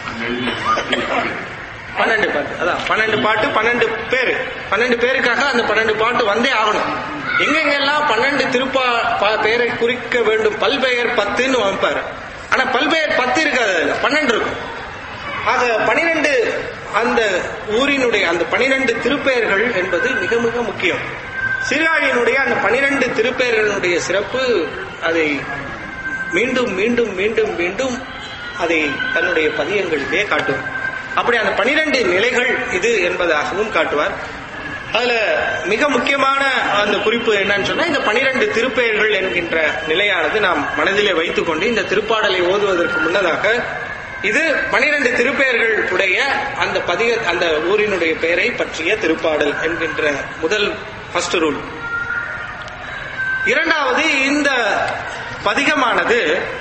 பன்னெண்டு பாட்டு அதான் பன்னெண்டு பாட்டு பன்னெண்டு பேரு பன்னெண்டு பேருக்காக அந்த பன்னெண்டு பாட்டு வந்தே ஆகணும் எங்கெங்கெல்லாம் பன்னெண்டு திருப்பா ப- பெயரை குறிக்க வேண்டும் பல்பெயர் பத்துன்னு வைப்பாரு ஆனா பல்பெயர் பத்து இருக்காது அதுல பன்னெண்டு இருக்கும் ஆக பனிரெண்டு அந்த ஊரினுடைய அந்த பனிரெண்டு திருப்பெயர்கள் என்பது மிக மிக முக்கியம் சீர்காழியினுடைய அந்த பனிரெண்டு திருப்பெயர்களுடைய சிறப்பு அதை மீண்டும் மீண்டும் மீண்டும் மீண்டும் அதை தன்னுடைய பதியங்களிலே காட்டுவார் அப்படி அந்த பனிரெண்டு நிலைகள் இது என்பதாகவும் காட்டுவார் அதுல மிக முக்கியமான அந்த குறிப்பு என்னன்னு சொன்னா இந்த பனிரெண்டு திருப்பெயர்கள் என்கின்ற நிலையானது நாம் மனதிலே வைத்துக்கொண்டு இந்த திருப்பாடலை ஓதுவதற்கு முன்னதாக இது பனிரெண்டு திருப்பெயர்கள் உடைய அந்த பதிக அந்த ஊரினுடைய பெயரை பற்றிய திருப்பாடல் என்கின்ற முதல் ஃபர்ஸ்ட் ரூல் இரண்டாவது இந்த பதிகமானது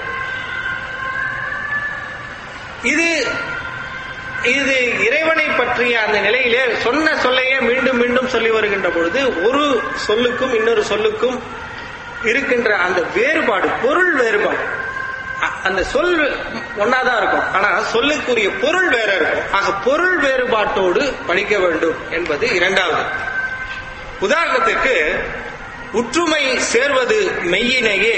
இது இது இறைவனை பற்றிய அந்த நிலையிலே சொன்ன சொல்லையே மீண்டும் மீண்டும் சொல்லி வருகின்ற பொழுது ஒரு சொல்லுக்கும் இன்னொரு சொல்லுக்கும் இருக்கின்ற அந்த வேறுபாடு பொருள் வேறுபாடு அ- அந்த சொல் ஒன்னாதான் இருக்கும் ஆனா சொல்லுக்குரிய பொருள் வேற இருக்கும் ஆக பொருள் வேறுபாட்டோடு படிக்க வேண்டும் என்பது இரண்டாவது உதாரணத்திற்கு உற்றுமை சேர்வது மெய்யினையே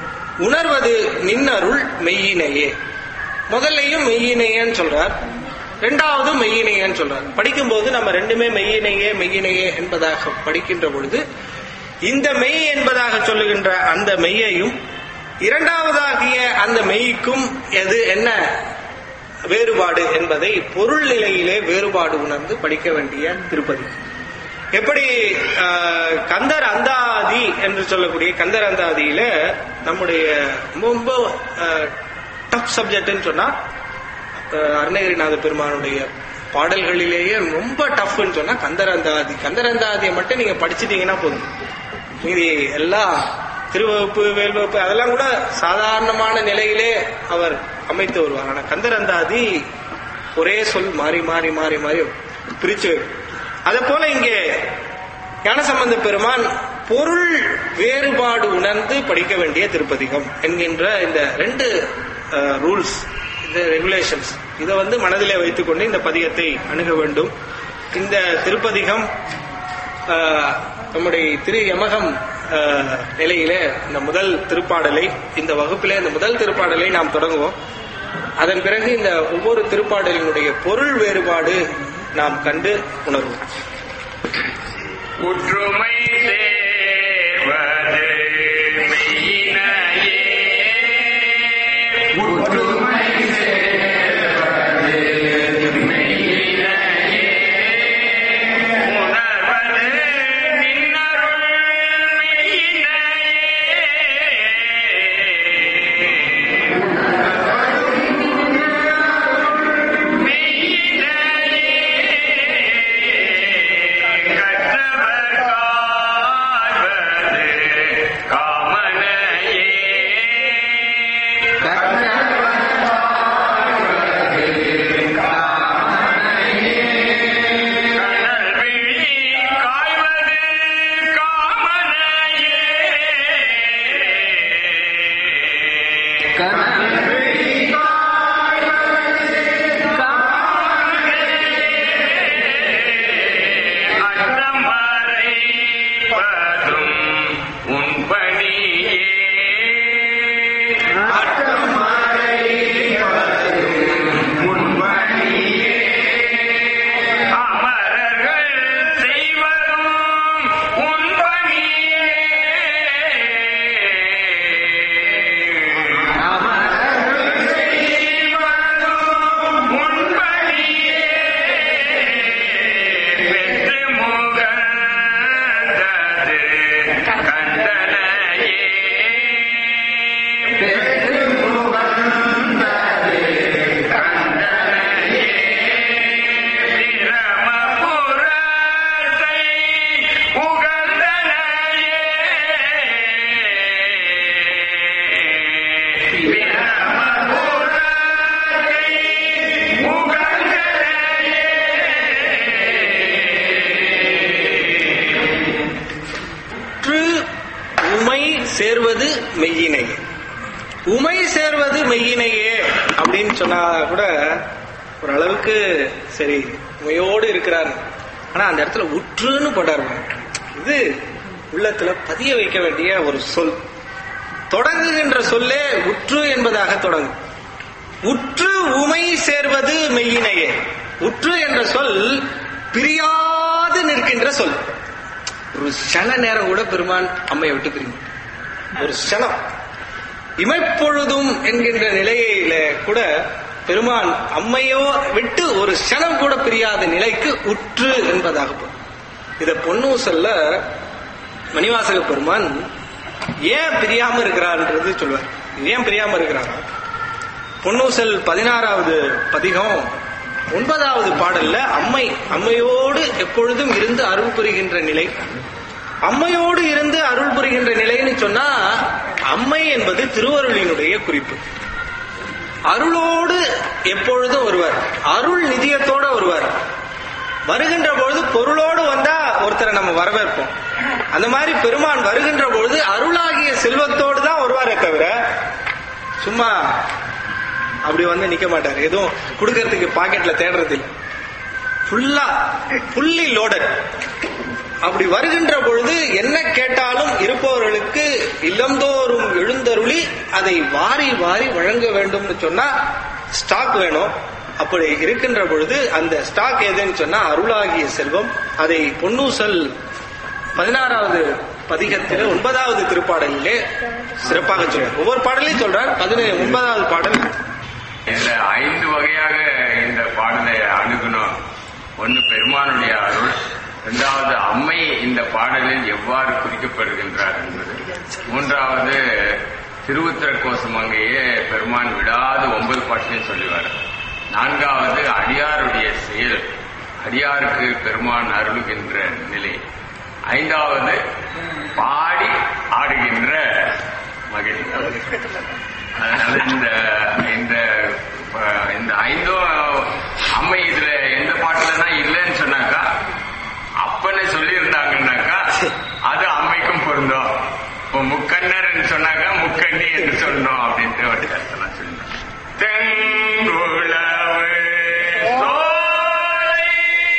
உணர்வது நின்னருள் மெய்யினையே முதல்லையும் மெய்யினையேன்னு சொல்றார் ரெண்டாவது மெய்யினையேன்னு சொல்றாரு படிக்கும்போது நம்ம ரெண்டுமே மெய்யினையே மெய்யினையே என்பதாக படிக்கின்ற பொழுது இந்த மெய் என்பதாக சொல்லுகின்ற அந்த மெய்யையும் இரண்டாவதாகிய அந்த மெய்க்கும் எது என்ன வேறுபாடு என்பதை பொருள் நிலையிலே வேறுபாடு உணர்ந்து படிக்க வேண்டிய திருப்பதி எப்படி ஆஹ், கந்தர் அந்தாதி என்று சொல்லக்கூடிய கந்தர் அந்தாதியில நம்முடைய ரொம்ப டஃப் சப்ஜெக்ட்னு சொன்னா ஆஹ், அருணகிரிநாத பெருமானுடைய பாடல்களிலேயே ரொம்ப டஃப்னு சொன்னா கந்தரந்தாதி கந்தரந்தாதியை மட்டும் நீங்க படிச்சிட்டீங்கன்னா போதும் மீதி எல்லாம் திருவகுப்பு வேல்வகுப்பு அதெல்லாம் கூட சாதாரணமான நிலையிலே அவர் அமைத்து வருவார் ஆனா கந்தரந்தாதி ஒரே சொல் மாறி மாறி மாறி மாறி பிரிச்சு அதே போல இங்கே ஞானசம்பந்த பெருமான் பொருள் வேறுபாடு உணர்ந்து படிக்க வேண்டிய திருப்பதிகம் என்கின்ற இந்த ரெண்டு ரூல்ஸ் இந்த ரெகுலேஷன்ஸ் இதை வந்து மனதிலே வைத்துக்கொண்டு இந்த பதிகத்தை அணுக வேண்டும் இந்த திருப்பதிகம் ஆஹ், நம்முடைய திரு யமகம் ஆஹ், நிலையிலே இந்த முதல் திருப்பாடலை இந்த வகுப்பிலே இந்த முதல் திருப்பாடலை நாம் தொடங்குவோம் அதன் பிறகு இந்த ஒவ்வொரு திருப்பாடலினுடைய பொருள் வேறுபாடு நாம் கண்டு உணர்வோம் ஒற்றுமை சேர்வது மெய்யினையே ஒற்றுமை உணர்வது நின்னருள் மெய்யினையே கற்றவர் காண்பது காமனையே கனல் விழி காய்வது காமனையே அற்றமறை பதும் உன் பணியே அமரர்கள் செய்வதும் உன் பணியே உன் பணியே வெற்று முகந்தது கண்டனையே திரமபுரத்தை உகந்தனையே பிரமபுரத்தை உகந்தனையே உற்று உமை சேர்வது மெய்யினையே உமை சேர்வது மெய்யினையே அப்படின்னு சொன்னா கூட ஓரளவுக்கு சரி உமையோடு இருக்கிறார் ஆனா அந்த இடத்துல உற்றுன்னு போட்டார் பாருங்க. இது உள்ளத்துல பதிய வைக்க வேண்டிய ஒரு சொல் தொடங்குகின்ற சொல்லே உற்று என்பதாக தொடங்கும் உற்று உமை சேர்வது மெய்யினையே உற்று என்ற சொல் பிரியாது நிற்கின்ற சொல் ஒரு சன நேரம் கூட பெருமான் அம்மையை விட்டு பிரியும் ஒரு சனம் இமைப்பொழுதும் என்கின்ற நிலையில கூட பெருமான் அம்மையோ விட்டு ஒரு சனம் கூட பிரியாத நிலைக்கு உற்று என்பதாக பொருள். இத பொன்னூசல்ல மணிவாசக பெருமான் ஏன் பிரியாம இருக்கிறார்ன்றது சொல்லுவார் ஏன் பிரியாம இருக்கிறாரா பொன்னூசல் பதினாறாவது பதிகம் ஒன்பதாவது பாடல்ல அம்மை அம்மையோடு எப்பொழுதும் இருந்து அருள் புரிகின்ற நிலை அம்மையோடு இருந்து அருள் புரிகின்ற நிலைன்னு சொன்னா அம்மை என்பது திருவருளினுடைய குறிப்பு அருளோடு எப்பொழுதும் வருவார் அருள் நிதியத்தோட வருவார் வருகின்ற பொழுது பொருளோடு வந்தா ஒருத்தரை நம்ம வரவேற்போம் அந்த மாதிரி பெருமான் வருகின்ற பொழுது அருளாகிய செல்வத்தோடு தான் வருவாரே தவிர சும்மா அப்படி வந்து நிக்க மாட்டார் எதுவும் கொடுக்கறதுக்கு பாக்கெட்ல தேடுறது இல்லை ஃபுல்லா ஃபுல்லி லோடட் அப்படி வருகின்ற பொழுது என்ன கேட்டாலும் இருப்பவர்களுக்கு இல்லந்தோறும் எழுந்தருளி அதை வாரி வாரி வழங்க வேண்டும்னு சொன்னா ஸ்டாக் வேணும் அப்படி இருக்கின்ற பொழுது அந்த ஸ்டாக் எதுன்னு சொன்னா அருளாகிய செல்வம் அதை பொன்னூசல் பதினாறாவது பதிகத்திலே ஒன்பதாவது திருப்பாடலிலே சிறப்பாக சொல்றார் ஒவ்வொரு பாடலையும் சொல்றார் பதினேழு ஒன்பதாவது பாடல் இந்த ஐந்து வகையாக இந்த பாடலை அணுகணும் ஒன்னு பெருமானுடைய அருள் இரண்டாவது அம்மை இந்த பாடலில் எவ்வாறு குறிக்கப்படுகின்றார் என்பது மூன்றாவது திருவுத்திர கோசமங்கையே பெருமான் விடாது ஒன்பது பாட்டிலையும் சொல்லுவார் நான்காவது அடியாருடைய செயல் அடியாருக்கு பெருமான் அருளுகின்ற நிலை ஐந்தாவது பாடி ஆடுகின்ற மகிழ்ச்சி அதனால இந்த இந்த அஹ், இந்த ஐந்தும் அம்மை இதுல எந்த பாட்டுலனா இல்லைன்னு சொன்னாக்கா அப்பனே சொல்லியிருந்தாங்கன்னாக்கா அது அம்மைக்கும் பொருந்தும் இப்போ முக்கண்ணர்ன்னு சொன்னாக்கா முக்கண்ணி என்று சொன்னோம் அப்படின்ட்டு ஒரு கருத்தெல்லாம் சொல்லியிருந்தாங்க தெங்குளவு சோலை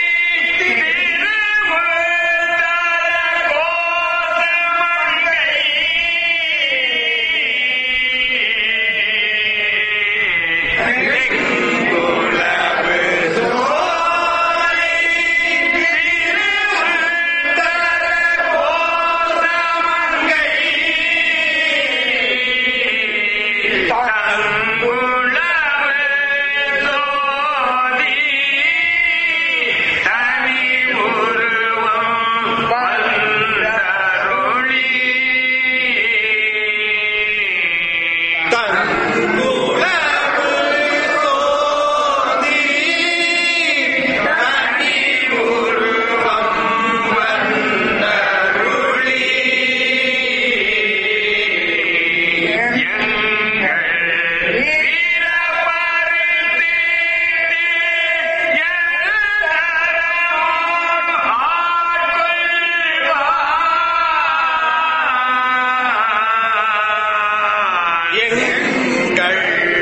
திருவுத்தர எங்கள்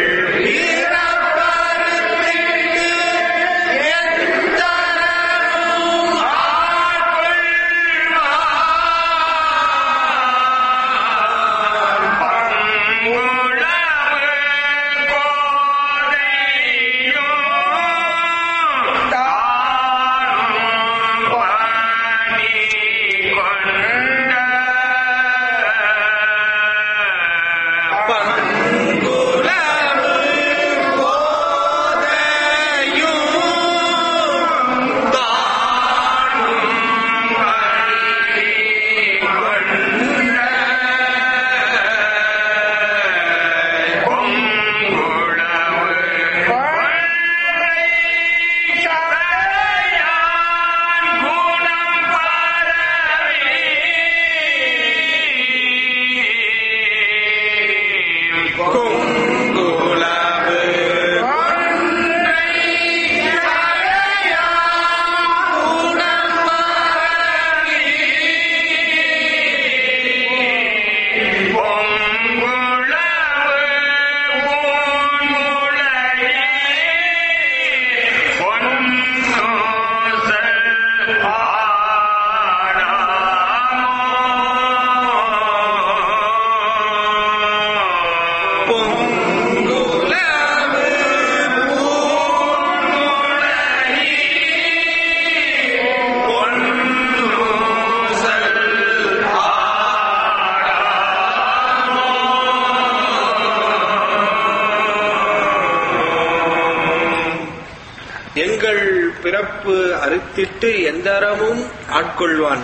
எங்கள் பிறப்பு அறுத்திட்டு எந்தரமும் ஆட்கொள்வான்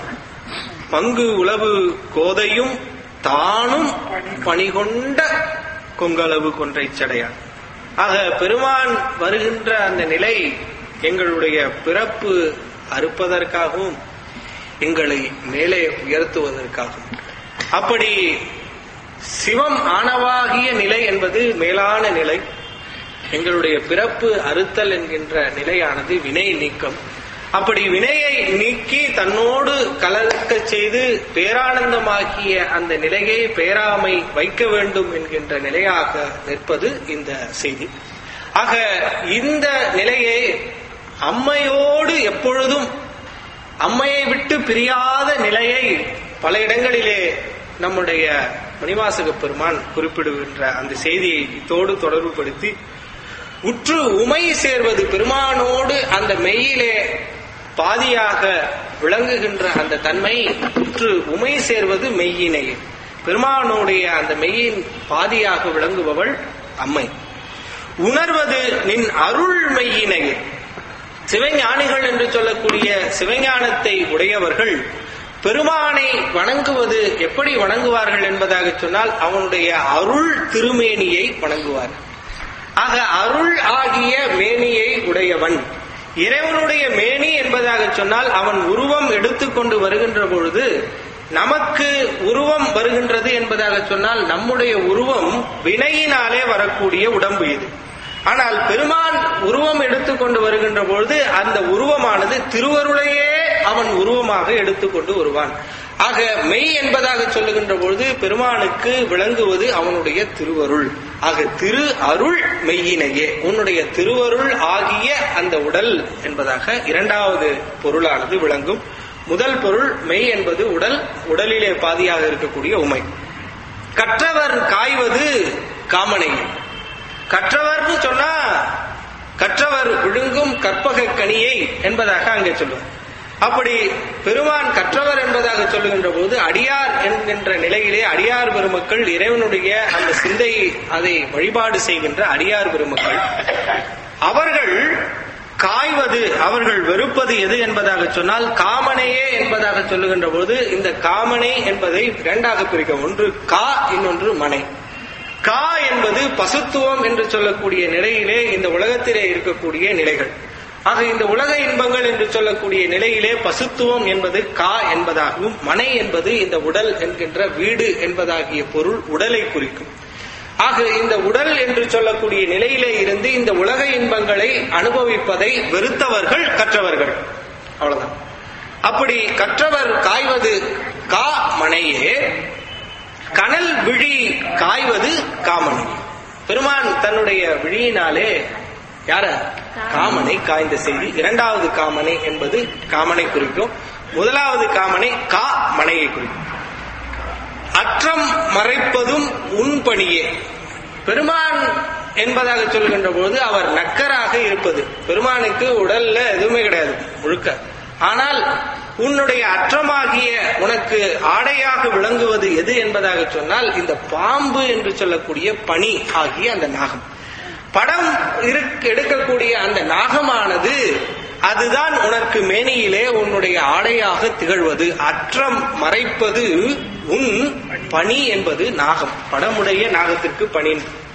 பங்கு உளவு கோதையும் தானும் பணிகொண்ட கொங்களவு கொன்றை சடையான் ஆக பெருமான் வருகின்ற அந்த நிலை எங்களுடைய பிறப்பு அறுப்பதற்காகவும் எங்களை மேலே உயர்த்துவதற்காகவும் அப்படி சிவம் ஆணவாகிய நிலை என்பது மேலான நிலை எங்களுடைய பிறப்பு அறுத்தல் என்கின்ற நிலையானது வினை நீக்கம் அப்படி வினையை நீக்கி தன்னோடு கலக்க செய்து பேரானந்தமாகிய அந்த நிலையை பேராமை வைக்க வேண்டும் என்கின்ற நிலையாக நிற்பது இந்த செய்தி ஆக இந்த நிலையை அம்மையோடு எப்பொழுதும் அம்மையை விட்டு பிரியாத நிலையை பல இடங்களிலே நம்முடைய மணிவாசக பெருமான் குறிப்பிடுகின்ற அந்த செய்தியை இத்தோடு தொடர்புபடுத்தி உற்று உமை சேர்வது பெருமானோடு அந்த மெய்யிலே பாதியாக விளங்குகின்ற அந்த தன்மை உற்று உமை சேர்வது மெய்யினை பெருமானுடைய அந்த மெய்யின் பாதியாக விளங்குபவள் அம்மை உணர்வது நின் அருள் மெய்யினை சிவஞானிகள் என்று சொல்லக்கூடிய சிவஞானத்தை உடையவர்கள் பெருமானை வணங்குவது எப்படி வணங்குவார்கள் என்பதாக சொன்னால் அவனுடைய அருள் திருமேனியை வணங்குவார்கள் ஆக அருள் ஆகிய மேனியை உடையவன் இறைவனுடைய மேனி என்பதாக சொன்னால் அவன் உருவம் எடுத்துக்கொண்டு வருகின்ற பொழுது நமக்கு உருவம் வருகின்றது என்பதாக சொன்னால் நம்முடைய உருவம் வினையினாலே வரக்கூடிய உடம்பு இது ஆனால் பெருமான் உருவம் எடுத்துக்கொண்டு வருகின்ற பொழுது அந்த உருவமானது திருவருளையே அவன் உருவமாக எடுத்துக்கொண்டு வருவான் ஆக மெய் என்பதாக சொல்லுகின்ற பொழுது பெருமானுக்கு விளங்குவது அவனுடைய திருவருள் ஆக திரு அருள் மெய்யினையே உன்னுடைய திருவருள் ஆகிய அந்த உடல் என்பதாக இரண்டாவது பொருளானது விளங்கும் முதல் பொருள் மெய் என்பது உடல் உடலிலே பாதியாக இருக்கக்கூடிய உமை கற்றவர் காய்வது காமனை கற்றவர்னு சொன்னா கற்றவர் விழுங்கும் கற்பக கனியை என்பதாக அங்கே சொல்லுவார் அப்படி பெருமான் கற்றவர் என்பதாக சொல்லுகின்ற போது அடியார் என்கின்ற நிலையிலே அடியார் பெருமக்கள் இறைவனுடைய அந்த சிந்தை அதை வழிபாடு செய்கின்ற அடியார் பெருமக்கள் அவர்கள் காய்வது அவர்கள் வெறுப்பது எது என்பதாக சொன்னால் காமனையே என்பதாக சொல்லுகின்ற போது இந்த காமனை என்பதை இரண்டாக பிரிக்க ஒன்று கா இன்னொன்று மனை கா என்பது பசுத்துவம் என்று சொல்லக்கூடிய நிலையிலே இந்த உலகத்திலே இருக்கக்கூடிய நிலைகள் ஆக இந்த உலக இன்பங்கள் என்று சொல்லக்கூடிய நிலையிலே பசுத்துவம் என்பது கா என்பதாகவும் மனை என்பது இந்த உடல் என்கின்ற வீடு என்பதாகிய பொருள் உடலை குறிக்கும் ஆக இந்த உடல் என்று சொல்லக்கூடிய நிலையிலே இருந்து இந்த உலக இன்பங்களை அனுபவிப்பதை வெறுத்தவர்கள் கற்றவர்கள் அவ்வளவுதான் அப்படி கற்றவர் காய்வது கா மனையே கனல் விழி காய்வது காமனை பெருமான் தன்னுடைய விழியினாலே யார காமனை காய்ந்த செய்தி இரண்டாவது காமனை என்பது காமனை குறிக்கும் முதலாவது காமனை கா மனையை குறிக்கும் அற்றம் மறைப்பதும் உன் பணியே பெருமான் என்பதாக சொல்கின்ற பொழுது அவர் நக்கராக இருப்பது பெருமானுக்கு உடல்ல எதுவுமே கிடையாது முழுக்க ஆனால் உன்னுடைய அற்றமாகிய உனக்கு ஆடையாக விளங்குவது எது என்பதாக சொன்னால் இந்த பாம்பு என்று சொல்லக்கூடிய பனி ஆகிய அந்த நாகம் படம் இருக்க எடுக்கக்கூடிய அந்த நாகமானது அதுதான் உனக்கு மேனியிலே உன்னுடைய ஆடையாக திகழ்வது அற்றம் மறைப்பது உன் பணி என்பது நாகம் படமுடைய நாகத்திற்கு பணி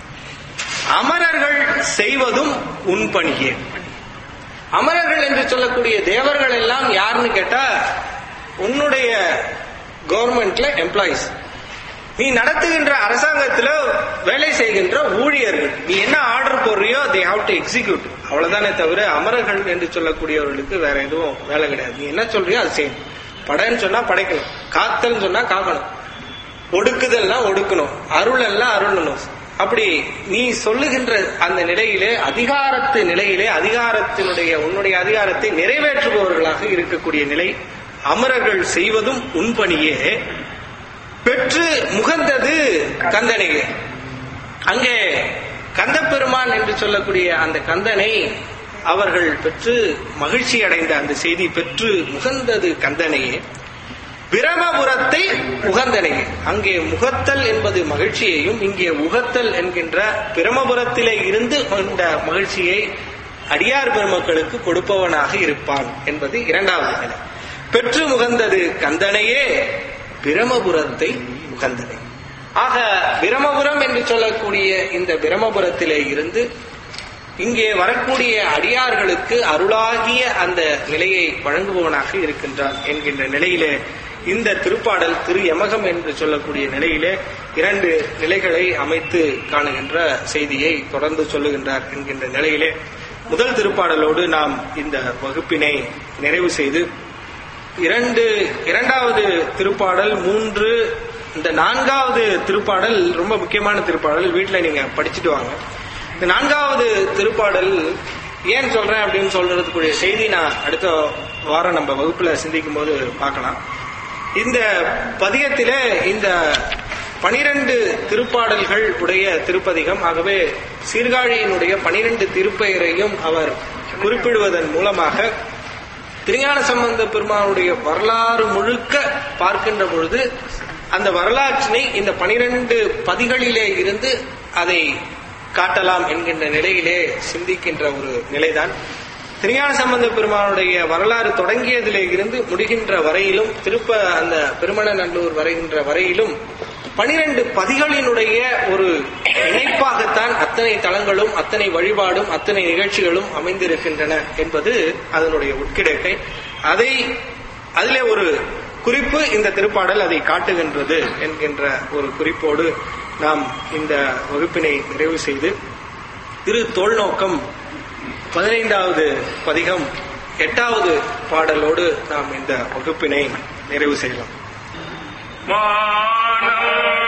அமரர்கள் செய்வதும் உன் பணியே அமரர்கள் என்று சொல்லக்கூடிய தேவர்கள் எல்லாம் யாருன்னு கேட்டா உன்னுடைய கவர்மெண்ட்ல எம்ப்ளாயிஸ் நீ நடத்துகின்ற அரசாங்கத்துல வேலை செய்கின்ற ஊழியர்கள் நீ என்ன ஆர்டர் போடுறியோ தே ஹாவ் டு எக்ஸிக்யூட் அவ்வளவுதானே தவிர அமரர்கள் என்று சொல்லக்கூடியவர்களுக்கு வேற எதுவும் வேலை கிடையாது நீ என்ன சொல்றியோ அது செய்யணும் படைன்னு சொன்னா படைக்கணும் காத்தல் சொன்னா காக்கணும் ஒடுக்குதல்னா ஒடுக்கணும் அருள் எல்லாம் அருளணும் அப்படி நீ சொல்லுகின்ற அந்த நிலையிலே அதிகாரத்து நிலையிலே அதிகாரத்தினுடைய உன்னுடைய அதிகாரத்தை நிறைவேற்றுபவர்களாக இருக்கக்கூடிய நிலை அமரர்கள் செய்வதும் உன்பணியே பெற்று முகந்தது கந்தனையே அங்கே கந்தப்பெருமான் என்று சொல்லக்கூடிய அந்த கந்தனை அவர்கள் பெற்று மகிழ்ச்சி அடைந்த அந்த செய்தி பெற்று முகந்தது கந்தனையே பிரமபுரத்தை உகந்தனையே அங்கே முகத்தல் என்பது மகிழ்ச்சியையும் இங்கே உகத்தல் என்கின்ற பிரமபுரத்திலே இருந்து அந்த மகிழ்ச்சியை அடியார் பெருமக்களுக்கு கொடுப்பவனாக இருப்பான் என்பது இரண்டாவது நிலை பெற்று முகந்தது கந்தனையே பிரமபுரத்தை உகந்தனை ஆக பிரமபுரம் என்று சொல்லக்கூடிய இந்த பிரமபுரத்திலே இருந்து இங்கே வரக்கூடிய அடியார்களுக்கு அருளாகிய அந்த நிலையை வழங்குபவனாக இருக்கின்றான் என்கின்ற நிலையிலே இந்த திருப்பாடல் திரு யமகம் என்று சொல்லக்கூடிய நிலையிலே இரண்டு நிலைகளை அமைத்து காணுகின்ற செய்தியை தொடர்ந்து சொல்லுகின்றார் என்கின்ற நிலையிலே முதல் திருப்பாடலோடு நாம் இந்த வகுப்பினை நிறைவு செய்து இரண்டு இரண்டாவது திருப்பாடல் மூன்று இந்த நான்காவது திருப்பாடல் ரொம்ப முக்கியமான திருப்பாடல் வீட்டில் நீங்க படிச்சுட்டு வாங்க இந்த நான்காவது திருப்பாடல் ஏன் சொல்றேன் அப்படின்னு சொல்றதுக்குரிய செய்தி நான் அடுத்த வாரம் நம்ம வகுப்புல சிந்திக்கும் போது பார்க்கலாம் இந்த பதியத்திலே இந்த பனிரெண்டு திருப்பாடல்கள் உடைய திருப்பதிகம் ஆகவே சீர்காழியினுடைய பனிரெண்டு திருப்பெயரையும் அவர் குறிப்பிடுவதன் மூலமாக திருஞான சம்பந்த பெருமானுடைய வரலாறு முழுக்க பார்க்கின்ற பொழுது அந்த வரலாற்றினை இந்த பனிரெண்டு பதிகளிலே இருந்து அதை காட்டலாம் என்கின்ற நிலையிலே சிந்திக்கின்ற ஒரு நிலைதான் திருஞான சம்பந்த பெருமானுடைய வரலாறு தொடங்கியதிலே இருந்து முடிகின்ற வரையிலும் திருப்ப அந்த பெருமண நல்லூர் வரைகின்ற வரையிலும் பனிரெண்டு பதிகளினுடைய ஒரு இணைப்பாகத்தான் அத்தனை தலங்களும் அத்தனை வழிபாடும் அத்தனை நிகழ்ச்சிகளும் அமைந்திருக்கின்றன என்பது அதனுடைய உட்கிடக்கை அதை அதிலே ஒரு குறிப்பு இந்த திருப்பாடல் அதை காட்டுகின்றது என்கின்ற ஒரு குறிப்போடு நாம் இந்த வகுப்பினை நிறைவு செய்து திரு தோல்நோக்கம் பதினைந்தாவது பதிகம் எட்டாவது பாடலோடு நாம் இந்த வகுப்பினை நிறைவு செய்யலாம் மானம்